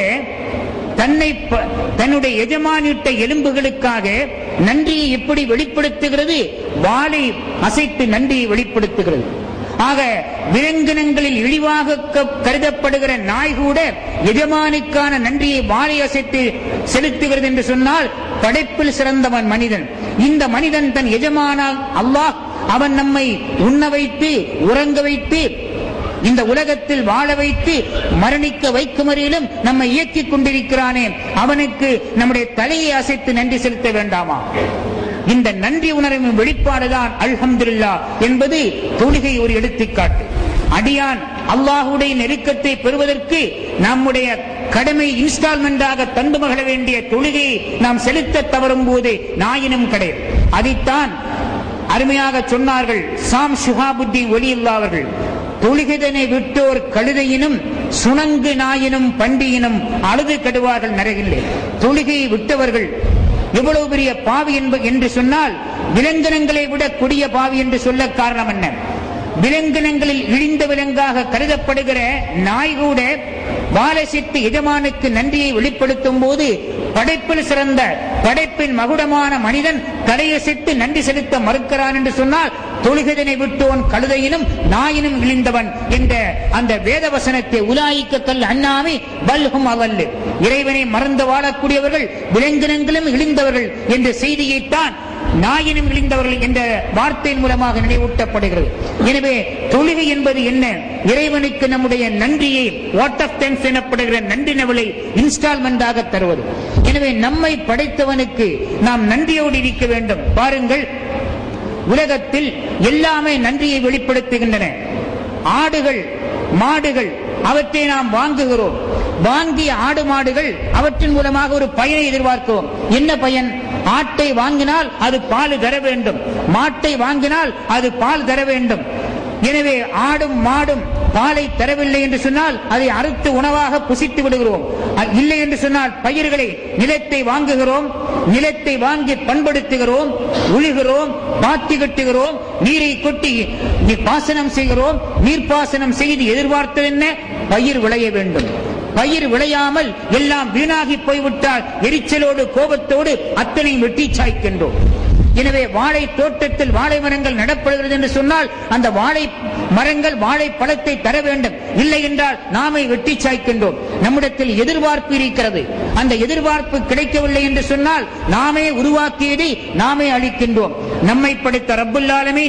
தன்னை ப- தன்னுடைய எஜமானிட்ட எலும்புகளுக்காக நன்றியை எப்படி வெளிப்படுத்துகிறது வாளை அசைத்து நன்றியை வெளிப்படுத்துகிறது ஆக விலங்கினங்களில் இழிவாக க- கருதப்படுகிற நாய் கூட எஜமானுக்கான நன்றியை வாழை அசைத்து செலுத்துகிறது என்று சொன்னால் படைப்பில் சிறந்தவன் மனிதன் இந்த மனிதன் தன் எஜமான அல்லாஹ் அவன் நம்மை உண்ண வைத்து உறங்க வைத்து இந்த உலகத்தில் வாழ வைத்து மரணிக்க வைக்கும் வரையிலும் நம்மை இயக்கிக் கொண்டிருக்கிறானே அவனுக்கு நம்முடைய தலையை அசைத்து நன்றி செலுத்த வேண்டாமா இந்த நன்றி உணர்வின் வெளிப்பாடுதான் அல்ஹம்துலில்லா என்பது தொழுகை ஒரு எடுத்துக்காட்டு அடியான் அல்லாஹுடைய நெருக்கத்தை பெறுவதற்கு நம்முடைய கடமை இன்ஸ்டால்மெண்டாக தந்து மகள வேண்டிய தொழுகையை நாம் செலுத்த தவறும் போது நாயினும் கிடையாது அதைத்தான் அருமையாக சொன்னார்கள் சாம் ஷுஹாபுத்தீன் ஒலியுல்லா அவர்கள் தொழுகிதனை விட்டோர் கழுதையினும் சுணங்கு நாயினும் பண்டியினும் அழுது கடுவார்கள் நரகில்லை தொழுகையை விட்டவர்கள் எவ்வளவு பெரிய பாவி என்ப என்று சொன்னால் விலங்கினங்களை விட கொடிய பாவி என்று சொல்ல காரணம் என்ன விலங்கினங்களில் இழிந்த விலங்காக கருதப்படுகிற நாய் கூட வாலசித்து எஜமானுக்கு நன்றியை வெளிப்படுத்தும் போது படைப்பில் சிறந்த படைப்பின் மகுடமான மனிதன் தலையசைத்து நன்றி செலுத்த மறுக்கிறான் என்று சொன்னால் தொழுகதனை விட்டோன் கழுதையினும் நாயினும் இழிந்தவன் என்ற அந்த வேத வசனத்தை உலாயிக்க கல் அண்ணாமி பல்ஹும் அவல்லு இறைவனை மறந்து வாழக்கூடியவர்கள் விலங்கினங்களும் இழிந்தவர்கள் என்ற செய்தியைத்தான் நாயினும் இழிந்தவர்கள் என்ற வார்த்தையின் மூலமாக நினைவூட்டப்படுகிறது எனவே தொழுகை என்பது என்ன இறைவனுக்கு நம்முடைய நன்றியை வாட் ஆஃப் தேங்க்ஸ் எனப்படுகிற நன்றி நவலை இன்ஸ்டால்மெண்டாக தருவது எனவே நம்மை படைத்தவனுக்கு நாம் நன்றியோடு இருக்க வேண்டும் பாருங்கள் உலகத்தில் எல்லாமே நன்றியை வெளிப்படுத்துகின்றன ஆடுகள் மாடுகள் அவற்றை நாம் வாங்குகிறோம் வாங்கிய ஆடு மாடுகள் அவற்றின் மூலமாக ஒரு பயனை எதிர்பார்க்கிறோம் என்ன பயன் ஆட்டை வாங்கினால் அது பால் தர வேண்டும் மாட்டை வாங்கினால் அது பால் தர வேண்டும் எனவே ஆடும் மாடும் பாலை தரவில்லை என்று சொன்னால் அதை அறுத்து உணவாக புசித்து விடுகிறோம் அ- இல்லை என்று சொன்னால் பயிர்களை நிலத்தை வாங்குகிறோம் நிலத்தை வாங்கி பண்படுத்துகிறோம் உழுகிறோம் பாத்தி கட்டுகிறோம் நீரை கொட்டி நீ- பாசனம் செய்கிறோம் நீர்ப்பாசனம் செய்து எதிர்பார்த்தது என்ன பயிர் விளைய வேண்டும் பயிர் விளையாமல் எல்லாம் வீணாகி போய்விட்டால் எரிச்சலோடு கோபத்தோடு அத்தனையும் வெட்டி சாய்க்கின்றோம் எனவே வாழை தோட்டத்தில் வாழை மரங்கள் நடப்படுகிறது என்று சொன்னால் அந்த வாழை மரங்கள் வாழை பழத்தை தர வேண்டும் இல்லை என்றால் நாமே வெட்டி சாய்க்கின்றோம் நம்மிடத்தில் எதிர்பார்ப்பு இருக்கிறது அந்த எதிர்பார்ப்பு கிடைக்கவில்லை என்று சொன்னால் நாமே உருவாக்கியதை நாமே அளிக்கின்றோம் நம்மை படைத்த ரப்புல்லாலமே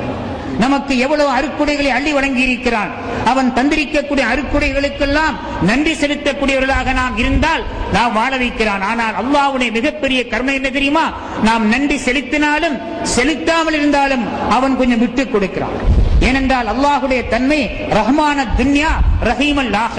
நமக்கு எவ்வளவு அருக்குடைகளை அள்ளி வழங்கி இருக்கிறான் அவன் தந்திரிக்கக்கூடிய அருக்குடைகளுக்கெல்லாம் நன்றி செலுத்தக்கூடியவர்களாக நாம் இருந்தால் நாம் வாழ வைக்கிறான் ஆனால் அல்லாஹ்வுடைய மிகப்பெரிய கருணை என்ன தெரியுமா நாம் நன்றி செலுத்தினாலும் செலுத்தாமல் இருந்தாலும் அவன் கொஞ்சம் விட்டுக் கொடுக்கிறான் ஏனென்றால் அல்லாஹுடைய தன்மை ரஹ்மான துன்யா ரஹீமல் ஆஹ்ரா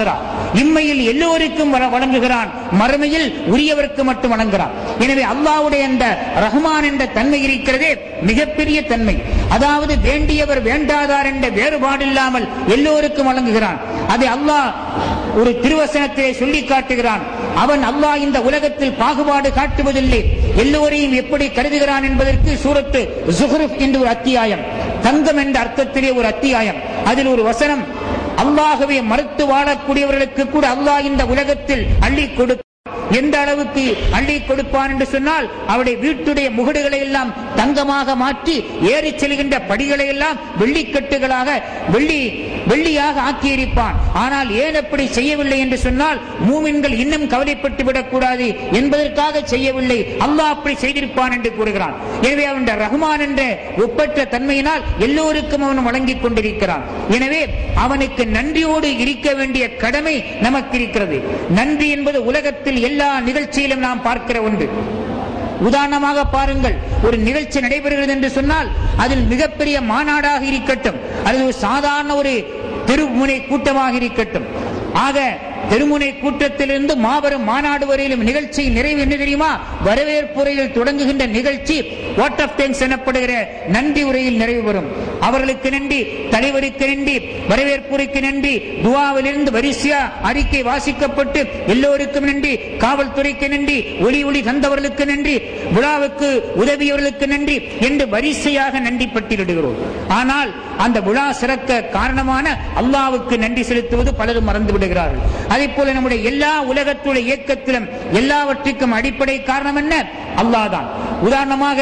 இம்மையில் எல்லோருக்கும் வழ- வழங்குகிறான் மறுமையில் உரியவருக்கு மட்டும் வழங்குகிறான் எனவே அல்லாஹ்வுடைய அந்த ரஹ்மான் என்ற தன்மை இருக்கிறதே மிகப்பெரிய தன்மை அதாவது வேண்டியவர் வேண்டாதார் என்ற வேறுபாடு இல்லாமல் எல்லோருக்கும் வழங்குகிறான் அதை அல்லாஹ் ஒரு திருவசனத்திலே சொல்லி காட்டுகிறான் அவன் அல்லாஹ் இந்த உலகத்தில் பாகுபாடு காட்டுவதில்லை எல்லோரையும் எப்படி கருதுகிறான் என்பதற்கு சூரத்து ஜுஹ்ருப் என்று ஒரு அத்தியாயம் தங்கம் என்ற அர்த்தத்திலே ஒரு அத்தியாயம் அதில் ஒரு வசனம் அல்லாகவே மறுத்து வாழக்கூடியவர்களுக்கு கூட அல்லாஹ் இந்த உலகத்தில் அள்ளி கொடு எந்த அளவுக்கு அள்ளி கொடுப்பான் என்று சொன்னால் அவருடைய வீட்டுடைய முகடுகளை எல்லாம் தங்கமாக மாற்றி ஏறி செல்கின்ற படிகளை எல்லாம் வெள்ளிக்கட்டுகளாக வெள்ளி வெள்ளியாக ஆக்கியிருப்பான் ஆனால் ஏன் அப்படி செய்யவில்லை என்று சொன்னால் மூமின்கள் இன்னும் கவலைப்பட்டு விடக்கூடாது என்பதற்காக செய்யவில்லை அல்லாஹ் அப்படி செய்திருப்பான் என்று கூறுகிறான் எனவே அவன் ரஹ்மான் என்ற ஒப்பற்ற தன்மையினால் எல்லோருக்கும் அவன் வழங்கிக் கொண்டிருக்கிறான் எனவே அவனுக்கு நன்றியோடு இருக்க வேண்டிய கடமை நமக்கு இருக்கிறது நன்றி என்பது உலகத்தில் எல்லா நிகழ்ச்சியிலும் நாம் பார்க்கிற ஒன்று உதாரணமாக பாருங்கள் ஒரு நிகழ்ச்சி நடைபெறுகிறது என்று சொன்னால் அதில் மிகப்பெரிய மாநாடாக இருக்கட்டும் அல்லது ஒரு சாதாரண ஒரு தெருமுனை கூட்டமாக இருக்கட்டும் ஆக தெருமுனை கூட்டத்திலிருந்து மாபெரும் மாநாடு வரையிலும் நிகழ்ச்சி நிறைவு என்ன தெரியுமா வரவேற்புரையில் தொடங்குகின்ற நிகழ்ச்சி வாட் ஆஃப் தேங்க்ஸ் எனப்படுகிற நன்றி உரையில் நிறைவு பெறும் அவர்களுக்கு நன்றி தலைவருக்கு நன்றி வரவேற்புரைக்கு நன்றி துவாவிலிருந்து வரிசையா அறிக்கை வாசிக்கப்பட்டு எல்லோருக்கும் நன்றி காவல்துறைக்கு நன்றி ஒளி ஒளி தந்தவர்களுக்கு நன்றி விழாவுக்கு உதவியவர்களுக்கு நன்றி என்று வரிசையாக நன்றி பட்டியலிடுகிறோம் ஆனால் அந்த விழா சிறக்க காரணமான அல்லாவுக்கு நன்றி செலுத்துவது பலரும் மறந்து விடுகிறார்கள் அதே போல நம்முடைய எல்லா உலகத்துடைய இயக்கத்திலும் எல்லாவற்றுக்கும் அடிப்படை காரணம் என்ன அல்லாஹ் உதாரணமாக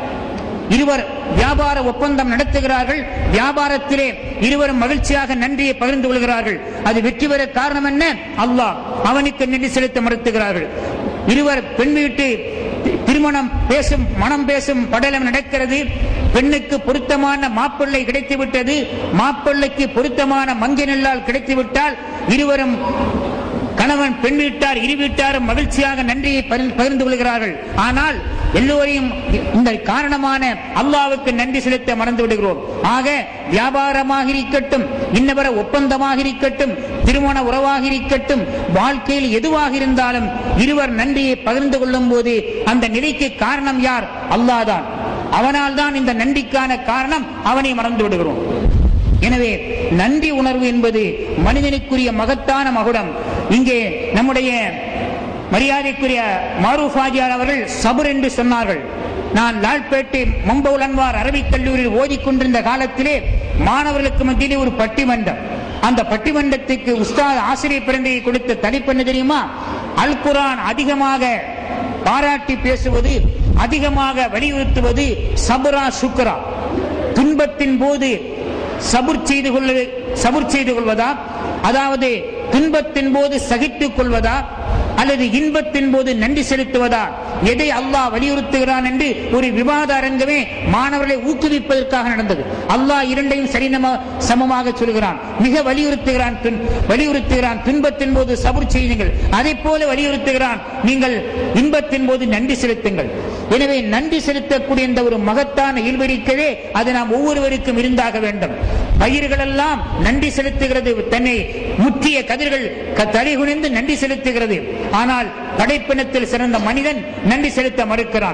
இருவர் வியாபார ஒப்பந்தம் நடத்துகிறார்கள் வியாபாரத்திலே இருவரும் மகிழ்ச்சியாக நன்றியை பகிர்ந்து கொள்கிறார்கள் அது வெற்றி பெற காரணம் என்ன அல்லாஹ் அவனுக்கு நன்றி செலுத்த மறுத்துகிறார்கள் இருவர் பெண் வீட்டு திருமணம் பேசும் மனம் பேசும் படலம் நடக்கிறது பெண்ணுக்கு பொருத்தமான மாப்பிள்ளை கிடைத்து விட்டது மாப்பிள்ளைக்கு பொருத்தமான மங்கை நெல்லால் கிடைத்து விட்டால் இருவரும் கணவன் பெண் வீட்டார் இரு வீட்டாரும் மகிழ்ச்சியாக நன்றியை பகிர்ந்து- பகிர்ந்து கொள்கிறார்கள் ஆனால் எல்லோரையும் இந்த காரணமான அல்லாவுக்கு நன்றி செலுத்த மறந்து விடுகிறோம் ஆக வியாபாரமாக இருக்கட்டும் இன்னவர ஒப்பந்தமாக இருக்கட்டும் திருமண உறவாக இருக்கட்டும் வாழ்க்கையில் எதுவாக இருந்தாலும் இருவர் நன்றியை பகிர்ந்து கொள்ளும் போது அந்த நிலைக்கு காரணம் யார் அல்லாதான் அவனால் தான் இந்த நன்றிக்கான காரணம் அவனை மறந்து விடுகிறோம் எனவே நன்றி உணர்வு என்பது மனிதனுக்குரிய மகத்தான மகுடம் இங்கே நம்முடைய மரியாதைக்குரிய மாரூஃப் ஆஜியார் அவர்கள் சபுர் என்று சொன்னார்கள் நான் லால்பேட்டை மம்பவுல் அன்வார் அரபிக் கல்லூரியில் ஓதிக்கொண்டிருந்த காலத்திலே மாணவர்களுக்கு மத்தியிலே ஒரு பட்டிமன்றம் அந்த பட்டிமன்றத்துக்கு உஸ்தாத் ஆசிரியர் பிறந்தையை கொடுத்த தலைப்பு என்ன தெரியுமா அல் குரான் அதிகமாக பாராட்டி பேசுவது அதிகமாக வலியுறுத்துவது சபுரா சுக்ரா துன்பத்தின் போது சபுர் செய்து கொள்வது சபுர் செய்து கொள்வதா அதாவது துன்பத்தின் போது சகித்துக் கொள்வதா அல்லது இன்பத்தின் போது நன்றி செலுத்துவதா எதை அல்லாஹ் வலியுறுத்துகிறான் என்று ஒரு விவாத அரங்கமே மாணவர்களை ஊக்குவிப்பதற்காக நடந்தது அல்லாஹ் இரண்டையும் சரிநம சமமாக சொல்கிறான் மிக வலியுறுத்துகிறான் துன்- வலியுறுத்துகிறான் துன்பத்தின் போது சபுர் செய்யுங்கள் அதை போல வலியுறுத்துகிறான் நீங்கள் இன்பத்தின் போது நன்றி செலுத்துங்கள் எனவே நன்றி செலுத்தக்கூடிய இந்த ஒரு மகத்தான இல்வரிக்கவே அது நாம் ஒவ்வொருவருக்கும் இருந்தாக வேண்டும் பயிர்கள் எல்லாம் நன்றி செலுத்துகிறது தன்னை முற்றிய கதிர்கள் க- தலை நன்றி செலுத்துகிறது ஆனால் படைப்பினத்தில் சிறந்த மனிதன் நன்றி செலுத்த மறுக்கிறான்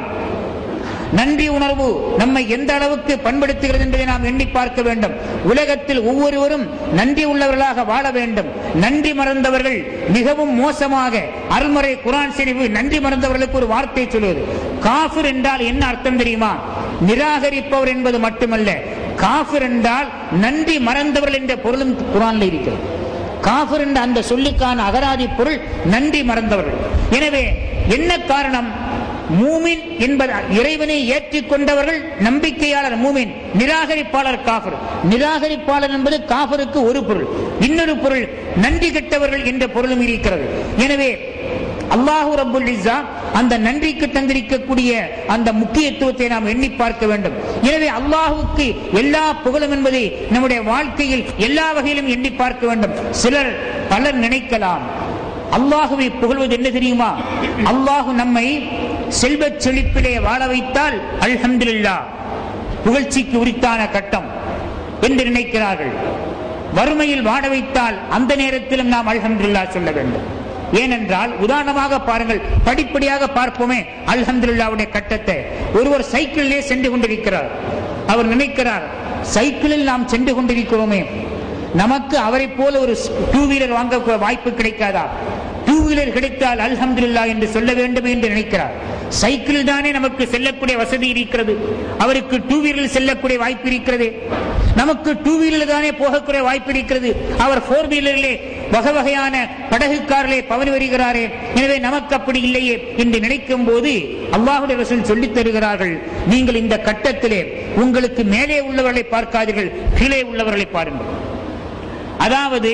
நன்றி உணர்வு நம்மை எந்த அளவுக்கு பண்படுத்துகிறது என்பதை நாம் எண்ணி பார்க்க வேண்டும் உலகத்தில் ஒவ்வொருவரும் நன்றி உள்ளவர்களாக வாழ வேண்டும் நன்றி மறந்தவர்கள் மிகவும் மோசமாக அருள்முறை குரான் செறிவு நன்றி மறந்தவர்களுக்கு ஒரு வார்த்தை சொல்வது காஃபிர் என்றால் என்ன அர்த்தம் தெரியுமா நிராகரிப்பவர் என்பது மட்டுமல்ல காஃபிர் என்றால் நன்றி மறந்தவர்கள் என்ற பொருளும் குரான்ல இருக்கிறது காஃபிர் என்ற அந்த சொல்லுக்கான அகராதி பொருள் நன்றி மறந்தவர்கள் எனவே என்ன காரணம் மூமின் என்பது இறைவனை ஏற்றுக்கொண்டவர்கள் நம்பிக்கையாளர் மூமின் நிராகரிப்பாளர் காஃபர் நிராகரிப்பாளர் என்பது காஃபருக்கு ஒரு பொருள் இன்னொரு பொருள் நன்றி கெட்டவர்கள் என்ற பொருளும் இருக்கிறது எனவே அல்லாஹு ரப்புல் இஸ்ஸா அந்த நன்றிக்கு தந்திருக்கக்கூடிய அந்த முக்கியத்துவத்தை நாம் எண்ணி பார்க்க வேண்டும் எனவே அல்லாஹுக்கு எல்லா புகழும் என்பதை நம்முடைய வாழ்க்கையில் எல்லா வகையிலும் எண்ணி பார்க்க வேண்டும் சிலர் பலர் நினைக்கலாம் அல்லாஹுவை புகழ்வது என்ன தெரியுமா அல்லாஹு நம்மை செல்வச் செழிப்பிலே வாழ வைத்தால் அல்ஹம்துலில்லாஹ் புகழ்ச்சிக்கு உரித்தான கட்டம் என்று நினைக்கிறார்கள் வறுமையில் வாட வைத்தால் அந்த நேரத்திலும் நாம் அல்ஹம்துலில்லா சொல்ல வேண்டும் ஏனென்றால் உதாரணமாக பாருங்கள் படிப்படியாக பார்ப்போமே அல்ஹம்துலில்லாவுடைய கட்டத்தை ஒருவர் சைக்கிளிலே சென்று கொண்டிருக்கிறார் அவர் நினைக்கிறார் சைக்கிளில் நாம் சென்று கொண்டிருக்கிறோமே நமக்கு அவரை போல ஒரு டூ வீலர் வாங்க வாய்ப்பு கிடைக்காதா டூ வீலர் கிடைத்தால் அல்ஹம்துலில்லா என்று சொல்ல வேண்டும் என்று நினைக்கிறார் சைக்கிள் தானே நமக்கு செல்லக்கூடிய வசதி இருக்கிறது அவருக்கு டூ வீலரில் செல்லக்கூடிய வாய்ப்பு இருக்கிறது நமக்கு டூ வீலர் தானே போகக்கூடிய வாய்ப்பு இருக்கிறது அவர் போர் வீலரிலே வகை வகையான படகு காரிலே பவனி வருகிறாரே எனவே நமக்கு அப்படி இல்லையே என்று நினைக்கும் போது அல்லாஹுடைய ரசூல் சொல்லித் தருகிறார்கள் நீங்கள் இந்த கட்டத்திலே உங்களுக்கு மேலே உள்ளவர்களை பார்க்காதீர்கள் கீழே உள்ளவர்களை பாருங்கள் அதாவது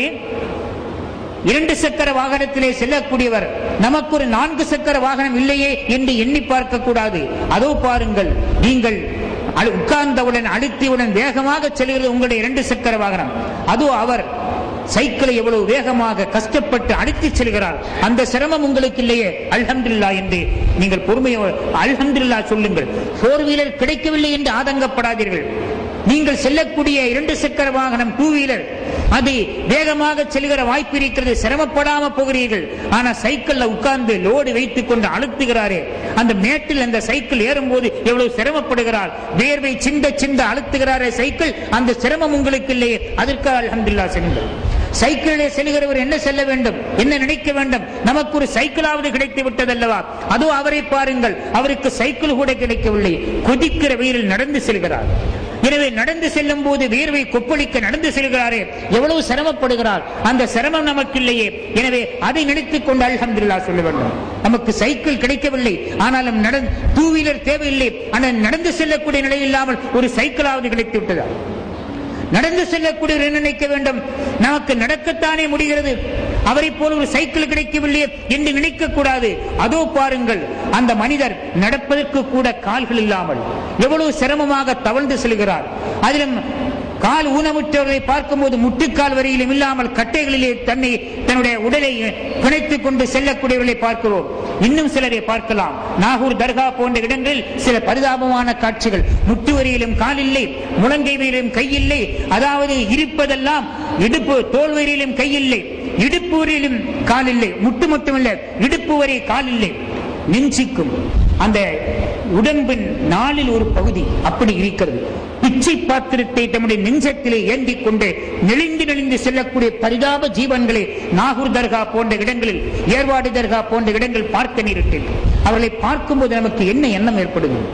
இரண்டு சக்கர வாகனத்திலே செல்லக்கூடியவர் நமக்கு ஒரு நான்கு சக்கர வாகனம் இல்லையே என்று எண்ணி பார்க்க கூடாது அதோ பாருங்கள் நீங்கள் அழு- உட்கார்ந்தவுடன் அழுத்தியவுடன் வேகமாக செல்கிறது உங்களுடைய இரண்டு சக்கர வாகனம் அதோ அவர் சைக்கிளை எவ்வளவு வேகமாக கஷ்டப்பட்டு அடித்து செல்கிறார் அந்த சிரமம் உங்களுக்கு இல்லையே அல்ஹம்துலில்லா என்று நீங்கள் பொறுமையோடு அல்ஹம்துலில்லா சொல்லுங்கள் போர் வீலர் கிடைக்கவில்லை என்று ஆதங்கப்படாதீர்கள் நீங்கள் செல்லக்கூடிய இரண்டு சக்கர வாகனம் டூ வீலர் அது வேகமாக செல்கிற வாய்ப்பு இருக்கிறது சிரமப்படாம போகிறீர்கள் ஆனா சைக்கிள்ல உட்கார்ந்து லோடு வைத்துக் கொண்டு அழுத்துகிறாரே அந்த மேட்டில் அந்த சைக்கிள் ஏறும்போது எவ்வளவு சிரமப்படுகிறார் வேர்வை சிந்த சிந்த அழுத்துகிறாரே சைக்கிள் அந்த சிரமம் உங்களுக்கு இல்லையே அதற்கு அல்ஹம்துலில்லா செல்லுங்கள் சைக்கிளிலே செல்கிறவர் என்ன செல்ல வேண்டும் என்ன நினைக்க வேண்டும் நமக்கு ஒரு சைக்கிளாவது கிடைத்து விட்டதல்லவா அதோ அவரை பாருங்கள் அவருக்கு சைக்கிள் கூட கிடைக்கவில்லை கொதிக்கிற வெயிலில் நடந்து செல்கிறார் எனவே நடந்து செல்லும் போது வேர்வை கொப்பளிக்க நடந்து செல்கிறாரே எவ்வளவு சிரமப்படுகிறார் அந்த சிரமம் நமக்கு இல்லையே எனவே அதை நினைத்துக் கொண்டு அல்ஹம்துலில்லா சொல்ல வேண்டும் நமக்கு சைக்கிள் கிடைக்கவில்லை ஆனாலும் நடந்து டூ வீலர் தேவையில்லை ஆனால் நடந்து செல்லக்கூடிய நிலை இல்லாமல் ஒரு சைக்கிளாவது கிடைத்து விட்டதா நடந்து செல்லக்கூடியவர் என்ன நினைக்க வேண்டும் நமக்கு நடக்கத்தானே முடிகிறது அவரை போல ஒரு சைக்கிள் கிடைக்கவில்லையே என்று நினைக்க கூடாது அதோ பாருங்கள் அந்த மனிதர் நடப்பதற்கு கூட கால்கள் இல்லாமல் எவ்வளவு சிரமமாக தவழ்ந்து செல்கிறார் அதிலும் கால் ஊனமுற்றவர்களை பார்க்கும்போது முட்டுக்கால் வரையிலும் இல்லாமல் கட்டைகளிலே தன்னை தன்னுடைய உடலை பிணைத்துக் கொண்டு செல்லக்கூடியவர்களை பார்க்கிறோம் இன்னும் சிலரை பார்க்கலாம் நாகூர் தர்கா போன்ற இடங்களில் சில பரிதாபமான காட்சிகள் முட்டு வரையிலும் கால் இல்லை முழங்கை வரையிலும் கை இல்லை அதாவது இருப்பதெல்லாம் இடுப்பு தோல் வரையிலும் கை இல்லை இடுப்பு வரையிலும் கால் இல்லை முட்டு மட்டுமல்ல இடுப்பு வரை கால் இல்லை நெஞ்சுக்கும் அந்த உடம்பின் நாளில் ஒரு பகுதி அப்படி இருக்கிறது பிச்சை பாத்திரத்தை தம்முடைய நெஞ்சத்திலே ஏந்திக் கொண்டு நெளிந்து நெளிந்து செல்லக்கூடிய பரிதாப ஜீவன்களை நாகூர் தர்கா போன்ற இடங்களில் ஏர்வாடி தர்கா போன்ற இடங்கள் பார்க்க நேரிட்டேன் அவர்களை பார்க்கும்போது நமக்கு என்ன எண்ணம் ஏற்படுகிறது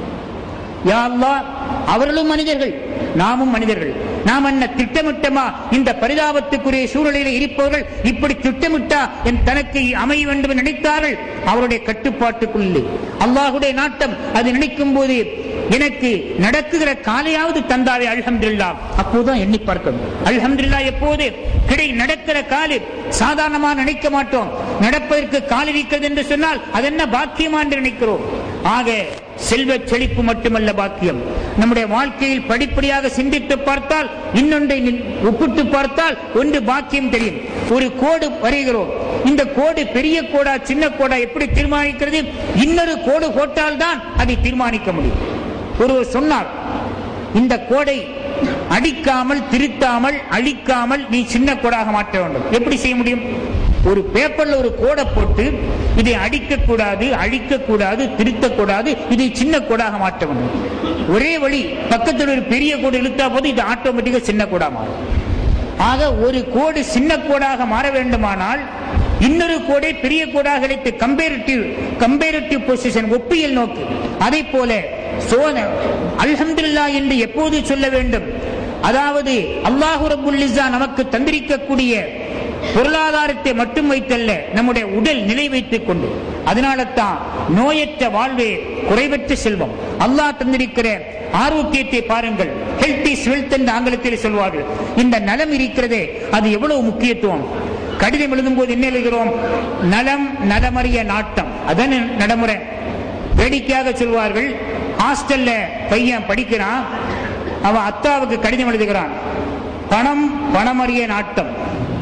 யா அல்லாஹ், அவர்களும் மனிதர்கள் நாமும் மனிதர்கள் நாம் என்ன திட்டமிட்டமா இந்த பரிதாபத்துக்குரிய சூழ்நிலையில் இருப்பவர்கள் இப்படி திட்டமிட்டா என் தனக்கு அமைய வேண்டும் என்று நினைத்தார்கள் அவருடைய கட்டுப்பாட்டுக்குள் இல்லை அல்லாஹுடைய நாட்டம் அது நினைக்கும் போது எனக்கு நடக்குகிற காலையாவது தந்தாவே அல்ஹம்துலில்லாஹ் அப்போதுதான் எண்ணி பார்க்கணும் அல்ஹம்துலில்லாஹ் எப்போது கிடை நடக்கிற காலு சாதாரணமா நினைக்க மாட்டோம் நடப்பதற்கு கால் இருக்கிறது என்று சொன்னால் அது என்ன பாக்கியமா என்று நினைக்கிறோம் ஆக செல்வ செழிப்பு மட்டுமல்ல பாக்கியம் நம்முடைய வாழ்க்கையில் படிப்படியாக சிந்தித்து பார்த்தால் இன்னொன்றை நில்- ஒப்பிட்டு பார்த்தால் ஒன்று பாக்கியம் தெரியும் ஒரு கோடு வரைகிறோம் இந்த கோடு பெரிய கோடா சின்ன கோடா எப்படி தீர்மானிக்கிறது இன்னொரு கோடு போட்டால் தான் அதை தீர்மானிக்க முடியும் ஒருவர் சொன்னார் இந்த கோடை அடிக்காமல் திருத்தாமல் அழிக்காமல் நீ சின்ன கோடாக மாற்ற வேண்டும் எப்படி செய்ய முடியும் ஒரு பேப்பர்ல ஒரு கோடை போட்டு இதை அடிக்க கூடாது அழிக்க கூடாது திருத்தக்கூடாது இதை சின்ன கோடாக மாற்ற வேண்டும் ஒரே வழி பக்கத்தில் ஒரு பெரிய கோடு இழுத்தா போது இது ஆட்டோமேட்டிக்கா சின்ன கோடா மாறும் ஆக ஒரு கோடு சின்ன கோடாக மாற வேண்டுமானால் இன்னொரு கோடை பெரிய கோடாக கிடைத்து கம்பேரிட்டிவ் கம்பேரிட்டிவ் பொசிஷன் ஒப்பியல் நோக்கு அதை போல சோன அல்ஹம்துலில்லா என்று எப்போது சொல்ல வேண்டும் அதாவது அல்லாஹு ரப்புல் இஸ்ஸா நமக்கு தந்திரிக்கக்கூடிய பொருளாதாரத்தை மட்டும் வைத்தல்ல நம்முடைய உடல் நிலை வைத்துக் கொண்டு அதனால தான் நோயற்ற வாழ்வே குறைவற்ற செல்வம் அல்லாஹ் தந்திருக்கிற ஆரோக்கியத்தை பாருங்கள் ஹெல்த் இஸ் வெல்த் என்று ஆங்கிலத்தில் சொல்வார்கள் இந்த நலம் இருக்கிறதே அது எவ்வளவு முக்கியத்துவம் கடிதம் எழுதும் போது என்ன எழுதுகிறோம் நலம் நலமறிய நாட்டம் அதான் நடைமுறை வேடிக்கையாக சொல்வார்கள் ஹாஸ்டல்ல பையன் படிக்கிறான் அவன் அத்தாவுக்கு கடிதம் எழுதுகிறான் பணம் பணமறிய நாட்டம்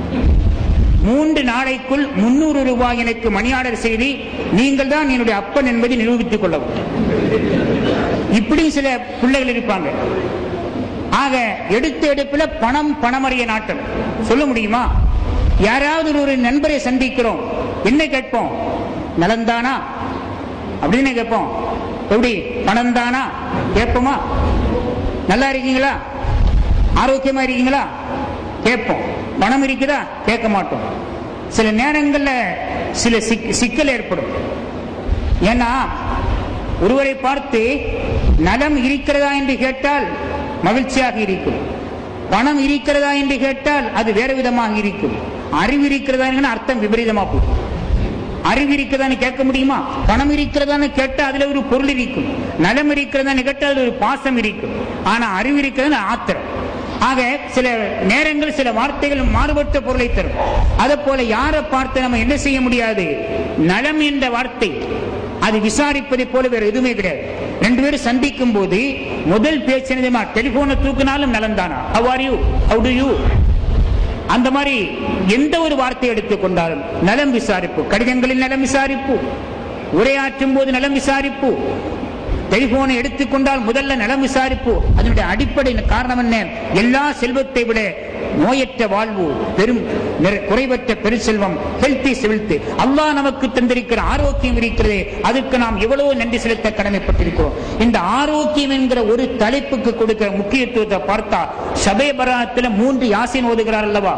மூன்று நாளைக்குள் முன்னூறு ரூபாய் எனக்கு மணி ஆர்டர் செய்து நீங்கள் தான் என்னுடைய அப்பன் என்பதை நிரூபித்துக் கொள்ளவும் இப்படி சில பிள்ளைகள் இருப்பாங்க ஆக எடுத்த எடுப்புல பணம் பணமறிய நாட்டம் சொல்ல முடியுமா யாராவது ஒரு நண்பரை சந்திக்கிறோம் என்ன கேட்போம் நலந்தானா அப்படின்னு கேட்போம் எப்படி பணம் தானா கேட்போமா நல்லா இருக்கீங்களா ஆரோக்கியமா இருக்கீங்களா கேட்போம் பணம் இருக்குதா கேட்க மாட்டோம் சில நேரங்கள்ல சில சிக்- சிக்கல் ஏற்படும் ஏன்னா ஒருவரை பார்த்து நலம் இருக்கிறதா என்று கேட்டால் மகிழ்ச்சியாக இருக்கும் பணம் இருக்கிறதா என்று கேட்டால் அது வேறு விதமாக இருக்கும் அறிவு இருக்கிறதா என்று அர்த்தம் விபரீதமா போகும் அறிவு இருக்கிறதான்னு கேட்க முடியுமா பணம் இருக்கிறதான்னு கேட்டா அதுல ஒரு பொருள் இருக்கும் நலம் இருக்கிறதான்னு கேட்டா அதுல ஒரு பாசம் இருக்கும் ஆனா அறிவு இருக்கிறதுன்னு ஆத்திரம் ஆக சில நேரங்கள் சில வார்த்தைகள் மாறுபட்ட பொருளை தரும் அதை போல யாரை பார்த்து நம்ம என்ன செய்ய முடியாது நலம் என்ற வார்த்தை அது விசாரிப்பதை போல வேற எதுவுமே கிடையாது ரெண்டு பேரும் சந்திக்கும் போது முதல் பேச்சு டெலிபோனை தூக்கினாலும் நலம் தானா how are you how do you அந்த மாதிரி எந்த ஒரு வார்த்தை எடுத்துக்கொண்டாலும் நலம் விசாரிப்பு கடிதங்களில் நலம் விசாரிப்பு உரையாற்றும் போது நலம் விசாரிப்பு டெலிபோனை எடுத்துக்கொண்டால் முதல்ல நலம் விசாரிப்பு அதனுடைய அடிப்படை காரணம் என்ன எல்லா செல்வத்தை விட நோயற்ற வாழ்வு பெரும் நிறை- குறைவற்ற பெருசெல்வம் ஹெல்த்தி செல்த்து அல்லாஹ் நமக்கு தந்திருக்கிற ஆரோக்கியம் இருக்கிறதே அதுக்கு நாம் எவ்வளவு நன்றி செலுத்த கடமைப்பட்டிருக்கிறோம் இந்த ஆரோக்கியம் என்கிற ஒரு தலைப்புக்கு கொடுக்கிற முக்கியத்துவத்தை பார்த்தா சபை பராத்தில் மூன்று யாசின் ஓதுகிறார் அல்லவா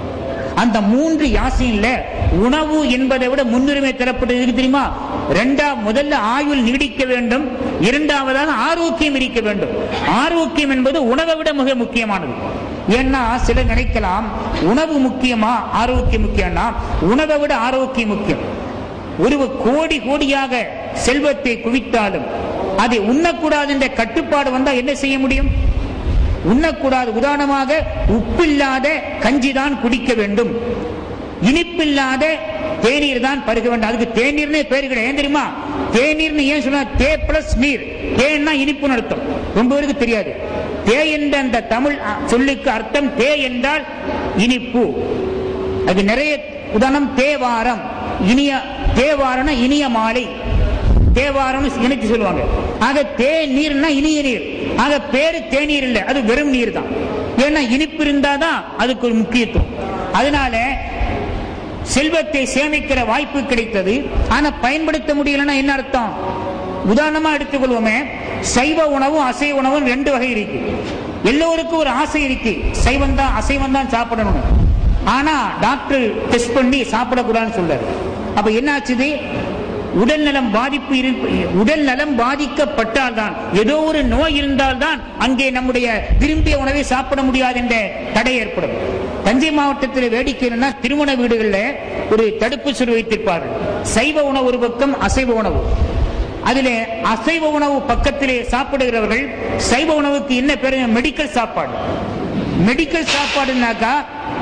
அந்த மூன்று யாசீன்ல உணவு என்பதை விட முன்னுரிமை தரப்பட்டது எதுக்கு தெரியுமா ரெண்டா முதல்ல ஆயுள் நீடிக்க வேண்டும் இரண்டாவதாக ஆரோக்கியம் இருக்க வேண்டும் ஆரோக்கியம் என்பது உணவை விட மிக முக்கியமானது ஏன்னா சிலர் நினைக்கலாம் உணவு முக்கியமா ஆரோக்கியம் முக்கியம்னா உணவை விட ஆரோக்கியம் முக்கியம் ஒரு கோடி கோடியாக செல்வத்தை குவித்தாலும் அதை உண்ணக்கூடாது என்ற கட்டுப்பாடு வந்தா என்ன செய்ய முடியும் உண்ணக்கூடாது உதாரணமாக உப்பில்லாத கஞ்சி தான் குடிக்க வேண்டும் இனிப்பில்லாத தேநீர் தான் பருக வேண்டும் அதுக்கு தேநீர்னே பேரு கிடையாது ஏன் தெரியுமா தேநீர்னு ஏன் சொன்னா தே பிளஸ் நீர் தேன்னா இனிப்புன்னு அர்த்தம் ரொம்ப பேருக்கு தெரியாது தே என்ற அந்த தமிழ் அ, சொல்லுக்கு அர்த்தம் தே என்றால் இனிப்பு அது நிறைய உதாரணம் தேவாரம் இனிய தேவாரம்னா இனிய மாலை தேவாரம் இணைச்சு சொல்லுவாங்க ஆக தே நீர்னா இனிய நீர் ஆக பேரு தேநீர் இல்லை அது வெறும் நீர் தான் ஏன்னா இனிப்பு இருந்தாதான் அதுக்கு ஒரு முக்கியத்துவம் அதனால செல்வத்தை சேமிக்கிற வாய்ப்பு கிடைத்தது ஆனா பயன்படுத்த முடியலன்னா என்ன அர்த்தம் உதாரணமா எடுத்துக்கொள்வோமே சைவ உணவும் அசைவ உணவும் ரெண்டு வகை இருக்கு எல்லோருக்கும் ஒரு ஆசை இருக்கு சைவம் தான் அசைவம் தான் சாப்பிடணும் ஆனா டாக்டர் டெஸ்ட் பண்ணி சாப்பிடக்கூடாதுன்னு சொல்றாரு அப்ப என்ன ஆச்சுது உடல் நலம் பாதிப்பு இரு- உடல் நலம் பாதிக்கப்பட்டால் தான் ஏதோ ஒரு நோய் இருந்தால் தான் அங்கே நம்முடைய விரும்பிய உணவை சாப்பிட முடியாது என்ற தடை ஏற்படும் தஞ்சை மாவட்டத்தில் வேடிக்கை என்னன்னா திருமண வீடுகளில் ஒரு தடுப்பு சுரு வைத்திருப்பார்கள் சைவ உணவு ஒரு பக்கம் அசைவ உணவு அதிலே அசைவ உணவு பக்கத்திலே சாப்பிடுகிறவர்கள் சைவ உணவுக்கு என்ன பேரு மெடிக்கல் சாப்பாடு மெடிக்கல் சாப்பாடுனாக்கா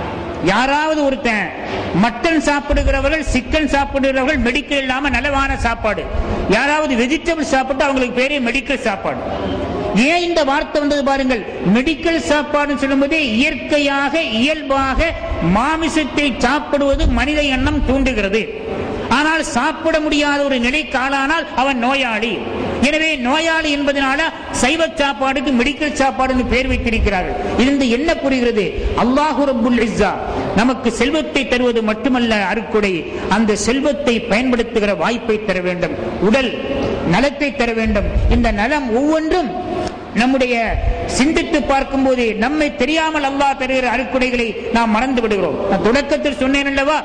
யாராவது ஒருத்தன் மட்டன் சாப்பிடுகிறவர்கள் சிக்கன் சாப்பிடுகிறவர்கள் மெடிக்கல் இல்லாம நலவான சாப்பாடு யாராவது வெஜிடபிள் சாப்பிட்டு அவங்களுக்கு பேரே மெடிக்கல் சாப்பாடு ஏன் இந்த வார்த்தை வந்தது பாருங்கள் மெடிக்கல் சாப்பாடுன்னு சொல்லும்போது இயற்கையாக இயல்பாக மாமிசத்தை சாப்பிடுவது மனித எண்ணம் தூண்டுகிறது ஆனால் சாப்பிட முடியாத ஒரு நிலைக்கு ஆளானால் அவன் நோயாளி எனவே நோயாளி என்பதனால சைவ சாப்பாடுக்கு மெடிக்கல் சாப்பாடுன்னு பேர் வைத்திருக்கிறார்கள் இருந்து என்ன புரிகிறது அல்லாஹு ரப்புல் இஸ்ஸா நமக்கு செல்வத்தை தருவது மட்டுமல்ல அருக்குடை அந்த செல்வத்தை பயன்படுத்துகிற வாய்ப்பை தர வேண்டும் உடல் நலத்தை தர வேண்டும் இந்த நலம் ஒவ்வொன்றும் நம்முடைய சிந்தித்து பார்க்கும்போது நம்மை தெரியாமல் அல்லாஹ் தருகிற அருக்குடைகளை நாம் மறந்து விடுகிறோம் நான் தொடக்கத்தில் சொன்னேன் அல்லவா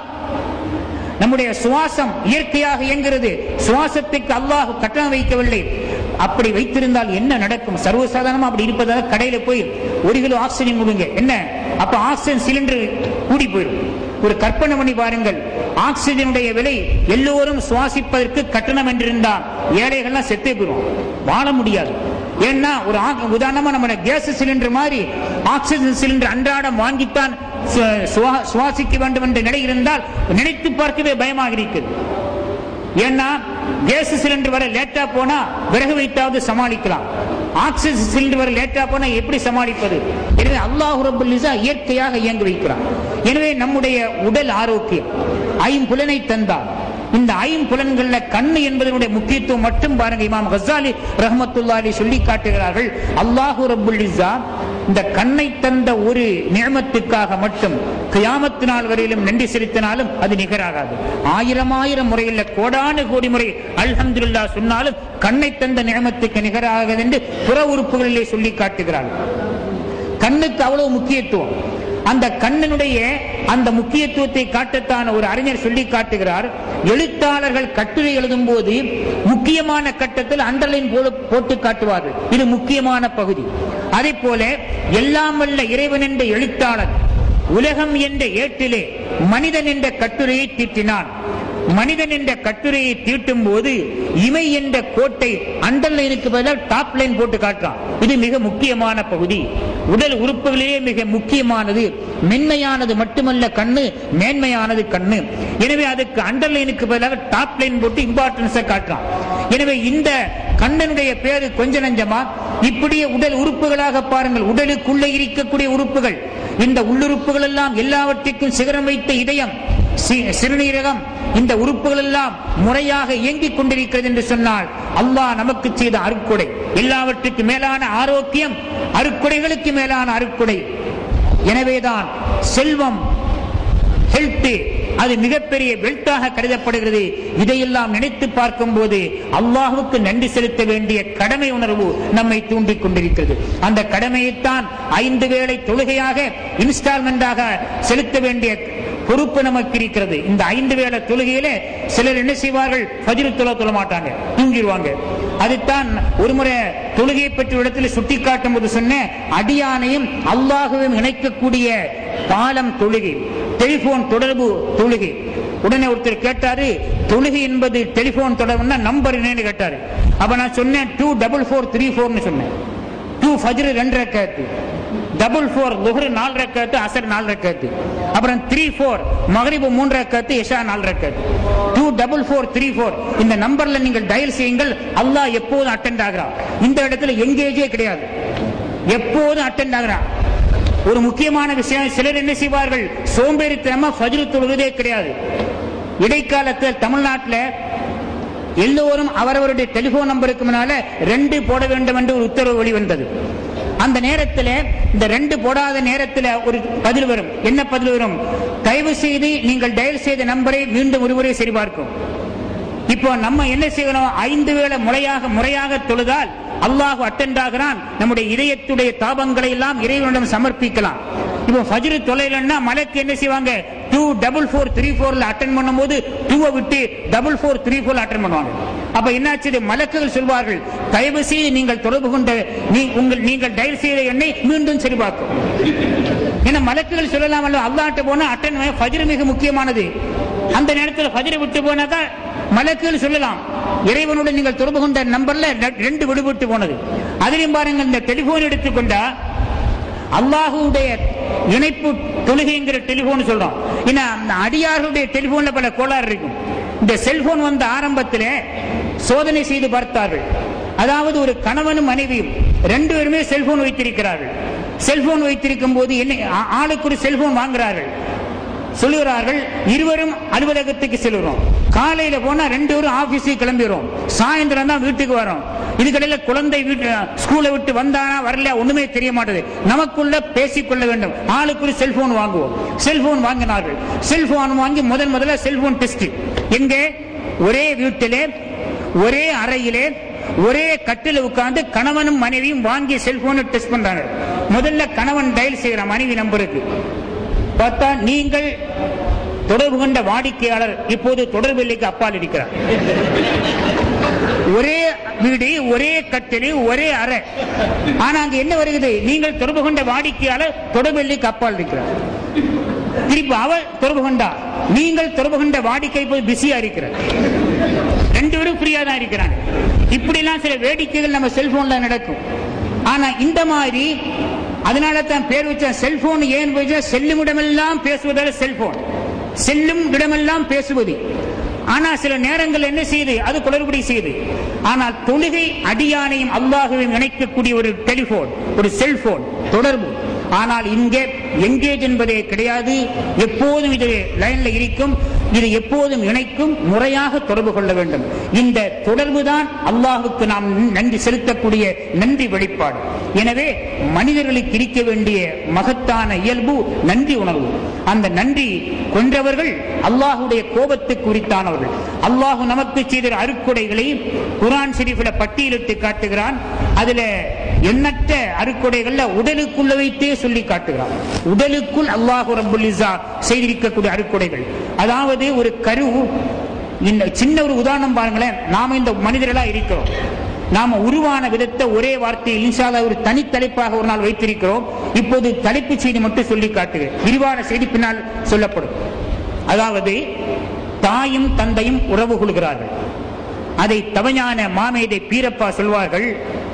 நம்முடைய சுவாசம் இயற்கையாக இயங்குகிறது சுவாசத்துக்கு அல்லாஹ் கட்டணம் வைக்கவில்லை அப்படி வைத்திருந்தால் என்ன நடக்கும் சர்வசாதாரணமா அப்படி இருப்பதாக கடையில போய் ஒரு கிலோ ஆக்சிஜன் கொடுங்க என்ன அப்ப ஆக்சிஜன் சிலிண்டர் கூடி போயிடும் ஒரு கற்பனை பண்ணி பாருங்கள் ஆக்சிஜனுடைய விலை எல்லோரும் சுவாசிப்பதற்கு கட்டணம் என்றிருந்தால் ஏழைகள்லாம் செத்தே போயிடும் வாழ முடியாது ஏன்னா ஒரு ஆக்- உதாரணமா நம்ம கேஸ் சிலிண்டர் மாதிரி ஆக்சிஜன் சிலிண்டர் அன்றாடம் வாங்கித்தான் சு- சுவா- சுவாசிக்க வேண்டும் என்ற நிலை இருந்தால் நினைத்து பார்க்கவே பயமாக இருக்கிறது ஏன்னா கேஸ் சிலிண்டர் வர லேட்டா போனா விறகு வைத்தாவது சமாளிக்கலாம் ஆக்சிஜன் சிலிண்டர் வர லேட்டா போனா எப்படி சமாளிப்பது எனவே அல்லாஹ் ரபுல் இஸ்ஸா இயற்கையாக இயங்க வைக்கிறான் எனவே நம்முடைய உடல் ஆரோக்கியம் ஐம்புலனை தந்தார் இந்த ஐம்புலன்கள்ல கண்ணு என்பதனுடைய முக்கியத்துவம் மட்டும் பாருங்க இமாம் கசாலி ரஹமத்துல்லாஹி சொல்லி காட்டுகிறார்கள் அல்லாஹு ரபுல் இஸ்ஸா இந்த கண்ணை தந்த ஒரு நியமத்துக்காக மட்டும் கியாமத்து நாள் வரையிலும் நன்றி செலுத்தினாலும் அது நிகராகாது ஆயிரம் ஆயிரம் முறையில் கோடானு கோடி முறை அல்ஹம்துலில்லாஹ் சொன்னாலும் கண்ணை தந்த நியமத்துக்கு நிகராகாது என்று புற உறுப்புகளிலே சொல்லி காட்டுகிறார்கள் கண்ணுக்கு அவ்வளவு முக்கியத்துவம் அந்த கண்ணினுடைய அந்த முக்கியத்துவத்தை காட்டத்தான ஒரு அறிஞர் சொல்லி காட்டுகிறார் எழுத்தாளர்கள் கட்டுரை எழுதும் போது முக்கியமான கட்டத்தில் அண்டர்லைன் போட்டு காட்டுவார்கள் இது முக்கியமான பகுதி அதே போல எல்லாம் வல்ல இறைவன் என்ற எழுத்தாளர் உலகம் என்ற ஏட்டிலே மனிதன் என்ற கட்டுரையை தீட்டினான் மனிதன் என்ற கட்டுரையை தீட்டும் போது இமை என்ற கோட்டை அண்டர்லைனுக்கு பதிலாக டாப் லைன் போட்டு காட்டுறான் இது மிக முக்கியமான பகுதி உடல் உறுப்புகளிலே மிக முக்கியமானது மென்மையானது மட்டுமல்ல கண்ணு மேன்மையானது கண்ணு எனவே அதுக்கு அண்டர்லைனுக்கு பதிலாக டாப் லைன் போட்டு இம்பார்ட்டன்ஸை காட்டுறான் எனவே இந்த கண்ணனுடைய பேரு கொஞ்ச நஞ்சமா இப்படியே உடல் உறுப்புகளாக பாருங்கள் உடலுக்குள்ளே இருக்கக்கூடிய உறுப்புகள் இந்த உள்ளுறுப்புகள் எல்லாம் எல்லாவற்றிற்கும் சிகரம் வைத்த இதயம் சிறுநீரகம் இந்த உறுப்புகள் எல்லாம் முறையாக இயங்கிக் கொண்டிருக்கிறது என்று சொன்னால் அல்லாஹ் நமக்கு செய்த அருக்குடை எல்லாவற்றுக்கு மேலான ஆரோக்கியம் அருக்குடைகளுக்கு மேலான அருக்குடை எனவேதான் செல்வம் ஹெல்த் அது மிகப்பெரிய வெல்த்தாக கருதப்படுகிறது இதையெல்லாம் நினைத்து பார்க்கும் போது அல்லாஹுக்கு நன்றி செலுத்த வேண்டிய கடமை உணர்வு நம்மை தூண்டிக் கொண்டிருக்கிறது அந்த கடமையைத்தான் ஐந்து வேளை தொழுகையாக இன்ஸ்டால்மெண்டாக செலுத்த வேண்டிய பொறுப்பு நமக்கு இருக்கிறது இந்த ஐந்து வேளை தொழுகையில சிலர் என்ன செய்வார்கள் பதிவு தொலை தொழ மாட்டாங்க தூங்கிடுவாங்க அதுதான் ஒரு முறை தொழுகையை பற்றி இடத்துல சுட்டி காட்டும் போது சொன்ன அடியானையும் அல்லாஹுவையும் இணைக்கக்கூடிய பாலம் தொழுகை டெலிபோன் தொடர்பு தொழுகை உடனே ஒருத்தர் கேட்டாரு தொழுகை என்பது டெலிபோன் தொடர்புன்னா நம்பர் என்னன்னு கேட்டாரு அப்ப நான் சொன்னேன் டூ டபுள் ஃபோர் த்ரீ ஃபோர்னு சொன்னேன் டூ ஃபஜ்ரு ரெண்டு ரக்காத்து டபுள் ஃபோர் லுஹர் நாலு ரக்காத்து அசர் நாலு ரக்காத்து அப்புறம் த்ரீ ஃபோர் மகரிபு மூன்று ரக்காத்து இஷா நாலு ரக்காத்து two double four three four இந்த நம்பர்ல நீங்கள் டயல் செய்யுங்கள் அல்லாஹ் எப்போதும் அட்டென்ட் ஆகிறான் இந்த இடத்துல எங்கேஜே கிடையாது எப்போதும் அட்டென்ட் ஆகிறான் ஒரு முக்கியமான விஷயம் சிலர் என்ன செய்வார்கள் சோம்பேறித்தனமா ஃபஜ்ரு தொழுவதே கிடையாது இடைக்காலத்தில் தமிழ்நாட்டில் எல்லோரும் அவரவருடைய டெலிபோன் நம்பருக்கு முன்னால ரெண்டு போட வேண்டும் என்று ஒரு உத்தரவு வெளிவந்தது அந்த நேரத்தில் இந்த ரெண்டு போடாத நேரத்தில் ஒரு பதில் வரும் என்ன பதில் வரும் தயவு செய்து நீங்கள் டயல் செய்த நம்பரை மீண்டும் ஒருமுறை சரிபார்க்கும் இப்போ நம்ம என்ன செய்யணும் ஐந்து வேளை முறையாக முறையாக தொழுதால் அல்லாஹ் அட்டென்ட் ஆகிறான் நம்முடைய இதயத்துடைய தாபங்களை எல்லாம் இறைவனிடம் சமர்ப்பிக்கலாம் இப்போ ஃபஜ்ரு தொலைலன்னா மலைக்கு என்ன செய்வாங்க டூ டபுள் ஃபோர் த்ரீ ஃபோர்ல அட்டன் பண்ணும்போது டூவை விட்டு டபுள் ஃபோர் த்ரீ ஃபோர்ல அட்டன் பண்ணுவாங்க அப்ப என்னாச்சு மலக்குகள் சொல்வார்கள் தயவு செய்து நீங்கள் தொடர்பு கொண்ட உங்கள் நீங்கள் டயல் செய்த எண்ணை மீண்டும் சரிபார்க்கும் ஏன்னா மலக்குகள் சொல்லலாம் அல்ல அல்லாட்ட போனா அட்டன் ஃபஜ்ரு மிக முக்கியமானது அந்த நேரத்தில் ஃபஜ்ரை விட்டு போனாக்கா மலக்குகள் சொல்லலாம் இறைவனுடன் நீங்கள் தொடர்பு கொண்ட நம்பர்ல ரெண்டு விடுபட்டு போனது அதிலையும் பாருங்க இந்த டெலிபோன் எடுத்துக்கொண்டா அல்லாஹுடைய இணைப்பு தொழுகைங்கிற டெலிபோன் சொல்றோம் ஏன்னா அந்த அடியார்களுடைய டெலிபோன்ல பல கோளாறு இருக்கும் இந்த செல்போன் வந்த ஆரம்பத்தில் சோதனை செய்து பார்த்தார்கள் அதாவது ஒரு கணவனும் மனைவியும் ரெண்டு பேருமே செல்போன் வைத்திருக்கிறார்கள் செல்போன் வைத்திருக்கும் போது என்ன ஆளுக்கு ஒரு செல்போன் வாங்குறார்கள் சொல்லுகிறார்கள் இருவரும் அலுவலகத்துக்கு செல்கிறோம் காலையில போனா ரெண்டு பேரும் ஆபீஸுக்கு கிளம்பிடுறோம் சாயந்தரம் தான் வீட்டுக்கு வரோம் இதுக்கடையில குழந்தை வீட்டு ஸ்கூலை விட்டு வந்தானா வரல ஒண்ணுமே தெரிய மாட்டது நமக்குள்ள பேசிக்கொள்ள வேண்டும் ஆளுக்கு ஒரு செல்போன் வாங்குவோம் செல்போன் வாங்கினார்கள் செல்போன் வாங்கி முதல் முதல்ல செல்போன் டெஸ்ட் எங்கே ஒரே வீட்டிலே ஒரே அறையிலே ஒரே கட்டில் உட்கார்ந்து கணவனும் மனைவியும் வாங்கி செல்போனை டெஸ்ட் பண்றாங்க முதல்ல கணவன் டயல் செய்யற மனைவி நம்பருக்கு பார்த்தா நீங்கள் தொடர்பு கொண்ட வாடிக்கையாளர் இப்போது தொடர்பில்லைக்கு அப்பால் இருக்கிறார் ஒரே வீடு ஒரே கட்டில் ஒரே அறை ஆனா அங்க என்ன வருகிறது நீங்கள் தொடர்பு கொண்ட வாடிக்கையாளர் தொடர்பில்லைக்கு அப்பால் இருக்கிறார் திருப்பி அவள் தொடர்பு கொண்டா நீங்கள் தொடர்பு கொண்ட வாடிக்கை போய் பிஸியா இருக்கிறார் ரெண்டு பேரும் ஃப்ரீயா தான் இருக்கிறாங்க இப்படி எல்லாம் சில வேடிக்கைகள் நம்ம செல்போன்ல நடக்கும் ஆனா இந்த மாதிரி அதனால தான் பேர் வச்ச செல்போன் ஏன் வச்சா செல்லும் இடமெல்லாம் பேசுவதால் செல்போன் செல்லும் இடமெல்லாம் பேசுவது ஆனா சில நேரங்கள் என்ன செய்யுது அது குளறுபடி செய்யுது ஆனால் தொழுகை அடியானையும் அல்லாஹுவையும் இணைக்கக்கூடிய ஒரு டெலிபோன் ஒரு செல்போன் தொடர்பு ஆனால் இங்கே எங்கேஜ் என்பதே கிடையாது எப்போதும் இது லைன்ல இருக்கும் இது எப்போதும் இணைக்கும் முறையாக தொடர்பு கொள்ள வேண்டும் இந்த தொடர்பு தான் அல்லாஹுக்கு நாம் நன்றி செலுத்தக்கூடிய நன்றி வெளிப்பாடு எனவே மனிதர்களுக்கு இருக்க வேண்டிய மகத்தான இயல்பு நன்றி உணர்வு அந்த நன்றி கொன்றவர்கள் அல்லாஹுடைய கோபத்துக்கு உரித்தானவர்கள் அல்லாஹு நமக்கு செய்த அருக்குடைகளை குரான் ஷெரீஃபில பட்டியலிட்டு காட்டுகிறான் அதுல எண்ணற்ற அருக்குடைகள்ல உடலுக்குள்ள வைத்தே சொல்லி காட்டுகிறான் உடலுக்குள் அல்லாஹு ரபுல் இஸா செய்திருக்கக்கூடிய அருக்குடைகள் அதாவது ஒரு கரு இந்த சின்ன ஒரு உதாரணம் பாருங்களேன் நாம இந்த மனிதர்களா இருக்கிறோம் நாம உருவான விதத்தை ஒரே வார்த்தையில் இன்ஷால்லா ஒரு தனித்தலைப்பாக ஒரு நாள் வைத்திருக்கிறோம் இப்போது தலைப்பு செய்தி மட்டும் சொல்லி காட்டுகிறேன் விரிவான செய்தி பின்னால் சொல்லப்படும் அதாவது தாயும் தந்தையும் உறவு கொள்கிறார்கள் அதை தவஞான மாமேதை பீரப்பா சொல்வார்கள்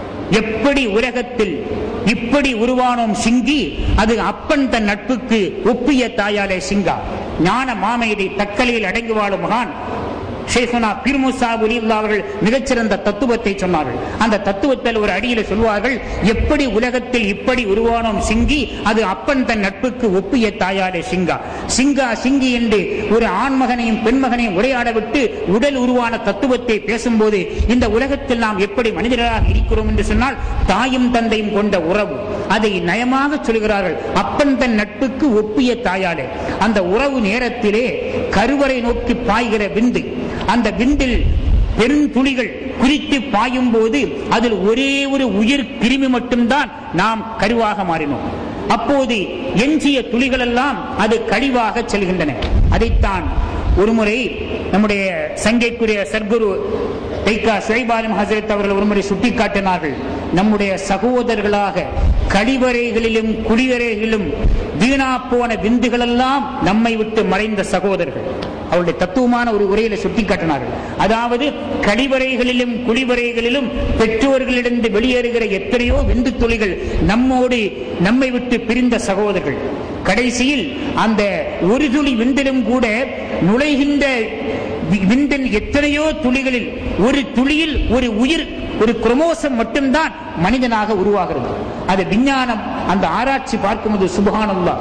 எப்படி உலகத்தில் இப்படி உருவானோம் சிங்கி அது அப்பன் தன் நட்புக்கு ஒப்பிய தாயாலே சிங்கா ஞான மாமேதை தக்கலையில் அடங்கி வாழும் மகான் ஷேகுனா பிர்முசா உலில்லா அவர்கள் மிகச்சிறந்த தத்துவத்தை சொன்னார்கள் அந்த தத்துவத்தில் ஒரு அடியில சொல்வார்கள் எப்படி உலகத்தில் இப்படி உருவானோம் சிங்கி அது அப்பன் தன் நட்புக்கு ஒப்பிய தாயாரே சிங்கா சிங்கா சிங்கி என்று ஒரு ஆண்மகனையும் பெண்மகனையும் உரையாட விட்டு உடல் உருவான தத்துவத்தை பேசும்போது இந்த உலகத்தில் நாம் எப்படி மனிதர்களாக இருக்கிறோம் என்று சொன்னால் தாயும் தந்தையும் கொண்ட உறவு அதை நயமாக சொல்கிறார்கள் அப்பன் தன் நட்புக்கு ஒப்பிய தாயாலே அந்த உறவு நேரத்திலே கருவறை நோக்கி பாய்கிற விந்து அந்த விந்தில் பெருந்துளிகள் குறித்து பாயும் போது அதில் ஒரே ஒரு உயிர் கிருமி மட்டும்தான் நாம் கருவாக மாறினோம் அப்போது எஞ்சிய துளிகள் எல்லாம் அது கழிவாக செல்கின்றன அதைத்தான் ஒருமுறை நம்முடைய சங்கைக்குரிய சர்க்குரு தைக்கா சுரைபாலம் ஹசரத் அவர்கள் ஒருமுறை சுட்டிக்காட்டினார்கள் நம்முடைய சகோதரர்களாக கழிவறைகளிலும் குடிவறைகளிலும் வீணா போன விந்துகளெல்லாம் நம்மை விட்டு மறைந்த சகோதரர்கள் அவருடைய தத்துவமான ஒரு உரையில சுட்டிக்காட்டினார்கள் அதாவது கழிவறைகளிலும் குடிவறைகளிலும் பெற்றோர்களிடந்து வெளியேறுகிற எத்தனையோ விந்து துளிகள் நம்மோடு நம்மை விட்டு பிரிந்த சகோதரர்கள் கடைசியில் அந்த ஒரு துளி விந்திலும் கூட நுழைகின்ற விந்தின் எத்தனையோ துளிகளில் ஒரு துளியில் ஒரு உயிர் ஒரு குரோமோசம் மட்டும்தான் மனிதனாக உருவாகிறது அது விஞ்ஞானம் அந்த ஆராய்ச்சி பார்க்கும்போது சுபகானல்லா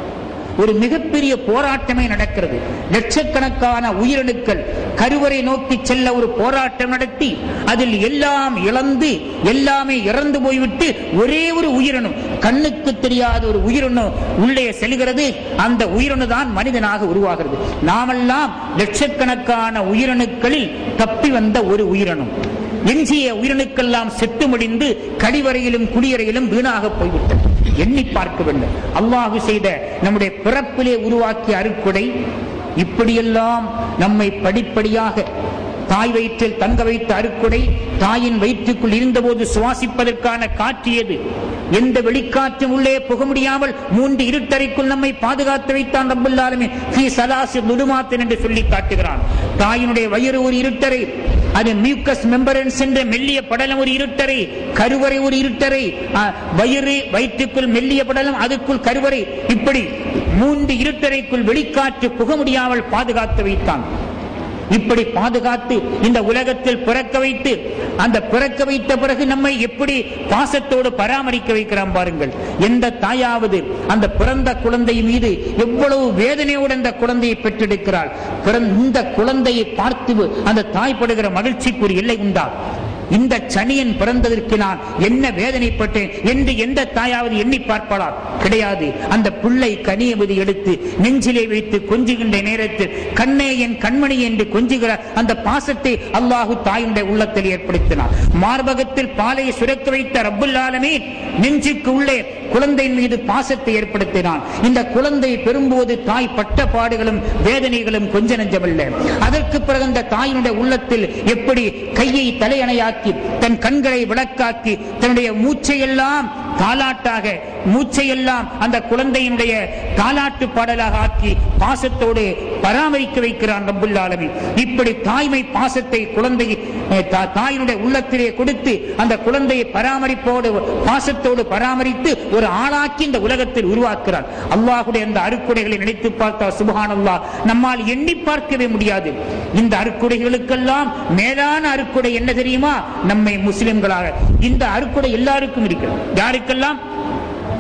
ஒரு மிகப்பெரிய போராட்டமே நடக்கிறது லட்சக்கணக்கான உயிரணுக்கள் கருவறை நோக்கி செல்ல ஒரு போராட்டம் நடத்தி அதில் எல்லாம் இழந்து எல்லாமே இறந்து போய்விட்டு ஒரே ஒரு உயிரணு கண்ணுக்கு தெரியாத ஒரு உயிரணு உள்ளே செல்கிறது அந்த உயிரணு தான் மனிதனாக உருவாகிறது நாமெல்லாம் லட்சக்கணக்கான உயிரணுக்களில் தப்பி வந்த ஒரு உயிரணு எஞ்சிய உயிரணுக்கெல்லாம் செத்து முடிந்து கழிவறையிலும் குடியறையிலும் வீணாக போய்விட்டது எண்ணி பார்க்க வேண்டும் அல்லாஹு செய்த நம்முடைய பிறப்பிலே உருவாக்கிய அருக்குடை இப்படியெல்லாம் நம்மை படிப்படியாக தாய் வயிற்றில் தங்க வைத்த அருக்குடை தாயின் வயிற்றுக்குள் இருந்தபோது சுவாசிப்பதற்கான காற்று எது எந்த வெளிக்காற்றும் உள்ளே புக முடியாமல் மூன்று இருட்டறைக்குள் நம்மை பாதுகாத்து வைத்தான் ரப்புல்லாலுமே ஃபீ சலாசி துடுமாத்தன் என்று சொல்லி காட்டுகிறான் தாயினுடைய வயிறு ஒரு இருட்டறை அது மியூக்கஸ் மெம்பரன்ஸ் என்ற மெல்லிய படலம் ஒரு இருட்டறை கருவறை ஒரு இருட்டறை வயிறு வயிற்றுக்குள் மெல்லிய படலம் அதுக்குள் கருவறை இப்படி மூன்று இருட்டறைக்குள் வெளிக்காற்று புக முடியாமல் பாதுகாத்து வைத்தான் இப்படி பாதுகாத்து இந்த உலகத்தில் பிறக்க வைத்து அந்த பிறக்க வைத்த பிறகு நம்மை எப்படி பாசத்தோடு பராமரிக்க வைக்கிறான் பாருங்கள் எந்த தாயாவது அந்த பிறந்த குழந்தை மீது எவ்வளவு வேதனையோடு அந்த குழந்தையை பெற்றெடுக்கிறாள் இந்த குழந்தையை பார்த்து அந்த தாய் படுகிற மகிழ்ச்சிக்கு ஒரு எல்லை உண்டா இந்த சனியன் பிறந்ததற்கு நான் என்ன வேதனைப்பட்டேன் என்று எந்த தாயாவது எண்ணி பார்ப்பாளா கிடையாது அந்த பிள்ளை கனியமதி எடுத்து நெஞ்சிலே வைத்து கொஞ்சுகின்ற நேரத்தில் கண்ணே என் கண்மணி என்று கொஞ்சுகிற அந்த பாசத்தை அல்லாஹு தாயுடைய உள்ளத்தில் ஏற்படுத்தினார் மார்பகத்தில் பாலை சுரக்க வைத்த ரப்புல் ஆலமே நெஞ்சுக்கு உள்ளே குழந்தையின் மீது பாசத்தை ஏற்படுத்தினான் இந்த குழந்தை பெறும்போது தாய் பட்ட பாடுகளும் வேதனைகளும் கொஞ்ச நெஞ்சமல்ல அதற்கு பிறகு அந்த தாயினுடைய உள்ளத்தில் எப்படி கையை தலையணையாக்கி தன் கண்களை விளக்காக்கி தன்னுடைய மூச்சையெல்லாம் தாலாட்டாக மூச்சையெல்லாம் அந்த குழந்தையினுடைய தாலாட்டு பாடலாக ஆக்கி பாசத்தோடு பராமரிக்க வைக்கிறான் ரப்புல் ஆலமீன் இப்படி தாய்மை பாசத்தை குழந்தை தாயினுடைய உள்ளத்திலே கொடுத்து அந்த குழந்தையை பராமரிப்போடு பாசத்தோடு பராமரித்து ஒரு ஆளாக்கி இந்த உலகத்தில் உருவாக்குறார் அல்லாஹுடைய அந்த அருக்குடைகளை நினைத்து பார்த்தா சுபஹான் அல்லா நம்மால் எண்ணி பார்க்கவே முடியாது இந்த அருக்குடைகளுக்கெல்லாம் மேலான அருக்குடை என்ன தெரியுமா நம்மை முஸ்லிம்களாக இந்த அருக்குடை எல்லாருக்கும் இருக்கிறது யாருக்கெல்லாம்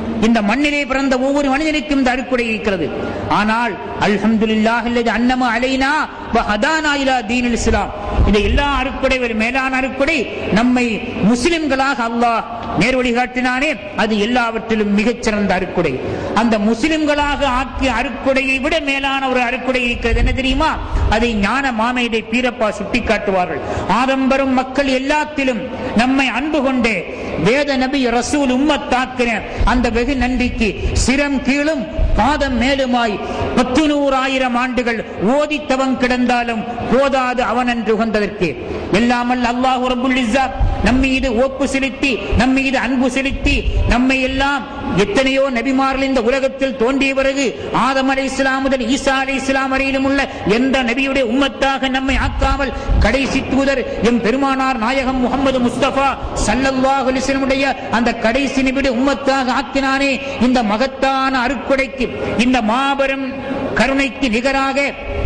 இந்த மண்ணிலே பிறந்த ஒவ்வொரு மனிதனுக்கும் இந்த அருக்குடை இருக்கிறது ஆனால் அல்ஹம்துலில்லாஹ் அல்லது அன்னம அலைனா வ ஹதானா இலா தீனில் இஸ்லாம் இந்த எல்லா அருக்குடை ஒரு மேலான அருக்குடை நம்மை முஸ்லிம்களாக அல்லாஹ் நேர்வழி காட்டினானே அது எல்லாவற்றிலும் மிகச்சிறந்த அருக்குடை அந்த முஸ்லிம்களாக ஆக்கிய அருக்குடையை விட மேலான ஒரு அருக்குடை இருக்கிறது என்ன தெரியுமா அதை ஞான மாமேதை பீரப்பா சுட்டிக்காட்டுவார்கள் ஆடம்பரம் மக்கள் எல்லாத்திலும் நம்மை அன்பு கொண்டு வேத நபி ரசூல் உம்மத்தாக்கின அந்த வெகு நன்றிக்கு சிரம் கீழும் பாதம் மேலுமாய் பத்து நூறாயிரம் ஆண்டுகள் ஓதித்தவன் கிடந்தாலும் போதாது அவன் என்று உகந்ததற்கு எல்லாமல் அல்லாஹு ரபுல் இஸ்ஸா நம் மீது ஓப்பு செலுத்தி நம் மீது அன்பு செலுத்தி நம்மை எல்லாம் எத்தனையோ நபிமார்கள் இந்த உலகத்தில் தோன்றிய பிறகு ஆதம் அலை இஸ்லாம் முதல் ஈசா அலை இஸ்லாம் வரையிலும் உள்ள எந்த நபியுடைய உம்மத்தாக நம்மை ஆக்காமல் கடைசி தூதர் எம் பெருமானார் நாயகம் முகமது முஸ்தபா சல்லல்லாஹு அலைஹி வஸல்லமுடைய அந்த கடைசி நபியுடைய உம்மத்தாக ஆக்கினானே இந்த மகத்தான அருக்குடைக்கு இந்த மாபெரும் கருணைக்கு நிகராக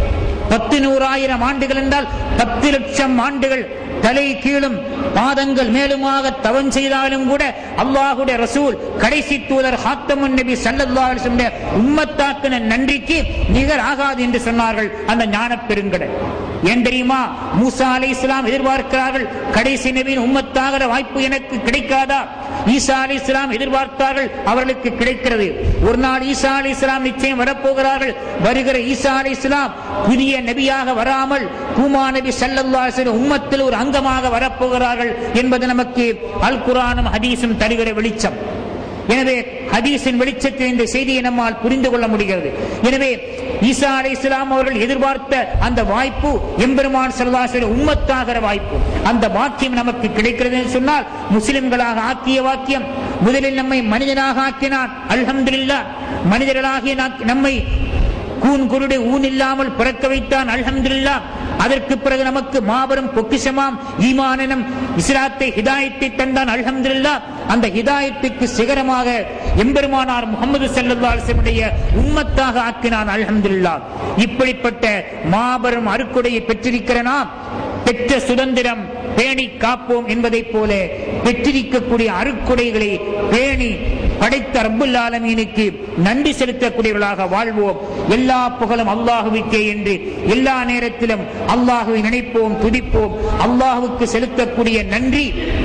பத்து நூறாயிரம் ஆண்டுகள் என்றால் பத்து லட்சம் ஆண்டுகள் தலை கீழும் பாதங்கள் மேலுமாக தவம் செய்தாலும் கூட அல்லாஹுடைய ரசூல் கடைசி தூதர் ஹாத்தமுன் நபி சல்லல்லாஹு அலைஹி வஸல்லம் உம்மத்தாக்கின நன்றிக்கு நிகர் ஆகாது என்று சொன்னார்கள் அந்த ஞான பெருங்கடல் ஏன் தெரியுமா மூசா அலை இஸ்லாம் எதிர்பார்க்கிறார்கள் கடைசி நபியின் உம்மத்தாகிற வாய்ப்பு எனக்கு கிடைக்காதா ஈசா அலி இஸ்லாம் எதிர்பார்த்தார்கள் அவர்களுக்கு கிடைக்கிறது ஒரு நாள் ஈசா அலி இஸ்லாம் நிச்சயம் வரப்போகிறார்கள் வருகிற ஈசா அலி இஸ்லாம் புதிய நபியாக வராமல் பூமா நபி சல்லல்லாஹு உம்மத்தில் ஒரு அங்கமாக வரப்போகிறார்கள் என்பது நமக்கு அல் குரானும் ஹதீஸும் தருகிற வெளிச்சம் எனவே ஹதீஸின் வெளிச்சத்தில் இந்த செய்தியை நம்மால் புரிந்து கொள்ள முடிகிறது எனவே ஈசா அலை இஸ்லாம் அவர்கள் எதிர்பார்த்த அந்த வாய்ப்பு எம்பெருமான் செல்வாசல் உம்மத்தாகிற வாய்ப்பு அந்த வாக்கியம் நமக்கு கிடைக்கிறது என்று சொன்னால் முஸ்லிம்களாக ஆக்கிய வாக்கியம் முதலில் நம்மை மனிதனாக ஆக்கினான் அல்ஹம்துலில்லா மனிதர்களாகிய நம்மை கூன் குருடு ஊன் இல்லாமல் பிறக்க வைத்தான் அல்ஹம்துலில்லா அதற்கு பிறகு நமக்கு மாபெரும் பொக்கிஷமாம் ஈமானனம் இஸ்லாத்தை ஹிதாயத்தை தந்தான் அல்ஹம்துலில்லா அந்த ஹிதாயத்துக்கு சிகரமாக எம்பெருமானார் முகமது செல்லல்லாடைய உம்மத்தாக ஆக்கினான் அல்ஹம்துலில்லா இப்படிப்பட்ட மாபெரும் அருக்குடையை பெற்றிருக்கிற நாம் பெற்ற சுதந்திரம் பேணி காப்போம் என்பதைப் போல பெற்றிருக்கக்கூடிய அருக்குடைகளை பேணி படைத்த ரப்புல் ஆலமீனுக்கு நன்றி செலுத்தக்கூடியவர்களாக வாழ்வோம் எல்லா புகழும் அல்லாஹுவிக்கே என்று எல்லா நேரத்திலும் அல்லாஹுவை நினைப்போம் துதிப்போம் அல்லாஹுவுக்கு செலுத்தக்கூடிய நன்றி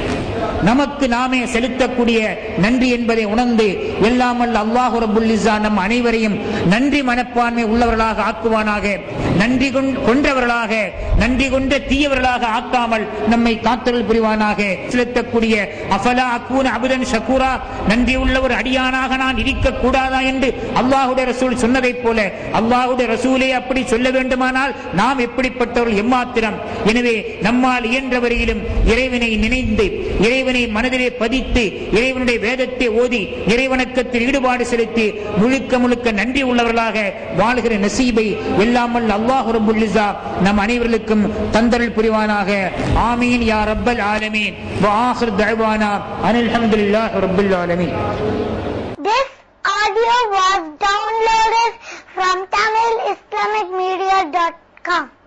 நமக்கு நாமே செலுத்தக்கூடிய நன்றி என்பதை உணர்ந்து எல்லாமல் அல்லாஹு ரபுல்லிசா நம் அனைவரையும் நன்றி மனப்பான்மை உள்ளவர்களாக ஆக்குவானாக நன்றி கொன்றவர்களாக நன்றி கொண்ட தீயவர்களாக ஆக்காமல் நம்மை காத்தல் புரிவானாக செலுத்தக்கூடிய அஃபலா அக்கூன் அபுதன் ஷக்கூரா நன்றி உள்ள ஒரு அடியானாக நான் இருக்க கூடாதா என்று அல்லாஹுடைய ரசூல் சொன்னதைப் போல அல்லாஹுடைய ரசூலே அப்படி சொல்ல வேண்டுமானால் நாம் எப்படிப்பட்டவர்கள் எம்மாத்திரம் எனவே நம்மால் இயன்ற வரையிலும் இறைவனை நினைந்து இறைவனை மனதிலே பதித்து இறைவனுடைய வேதத்தை ஓதி இறைவணக்கத்தில் ஈடுபாடு செலுத்தி முழுக்க முழுக்க நன்றி உள்ளவர்களாக வாழ்கிற நசீபை எல்லாமல் அல்லாஹ் ரபுல்லிசா நம் அனைவர்களுக்கும் தந்தரல் புரிவானாக ஆமீன் யா ரப்பல் ஆலமீன் வாஹிர் தஅவானா அனில் ஹம்துலில்லாஹி ரப்பில் ஆலமீன் This audio was downloaded from TamilIslamicMedia.com.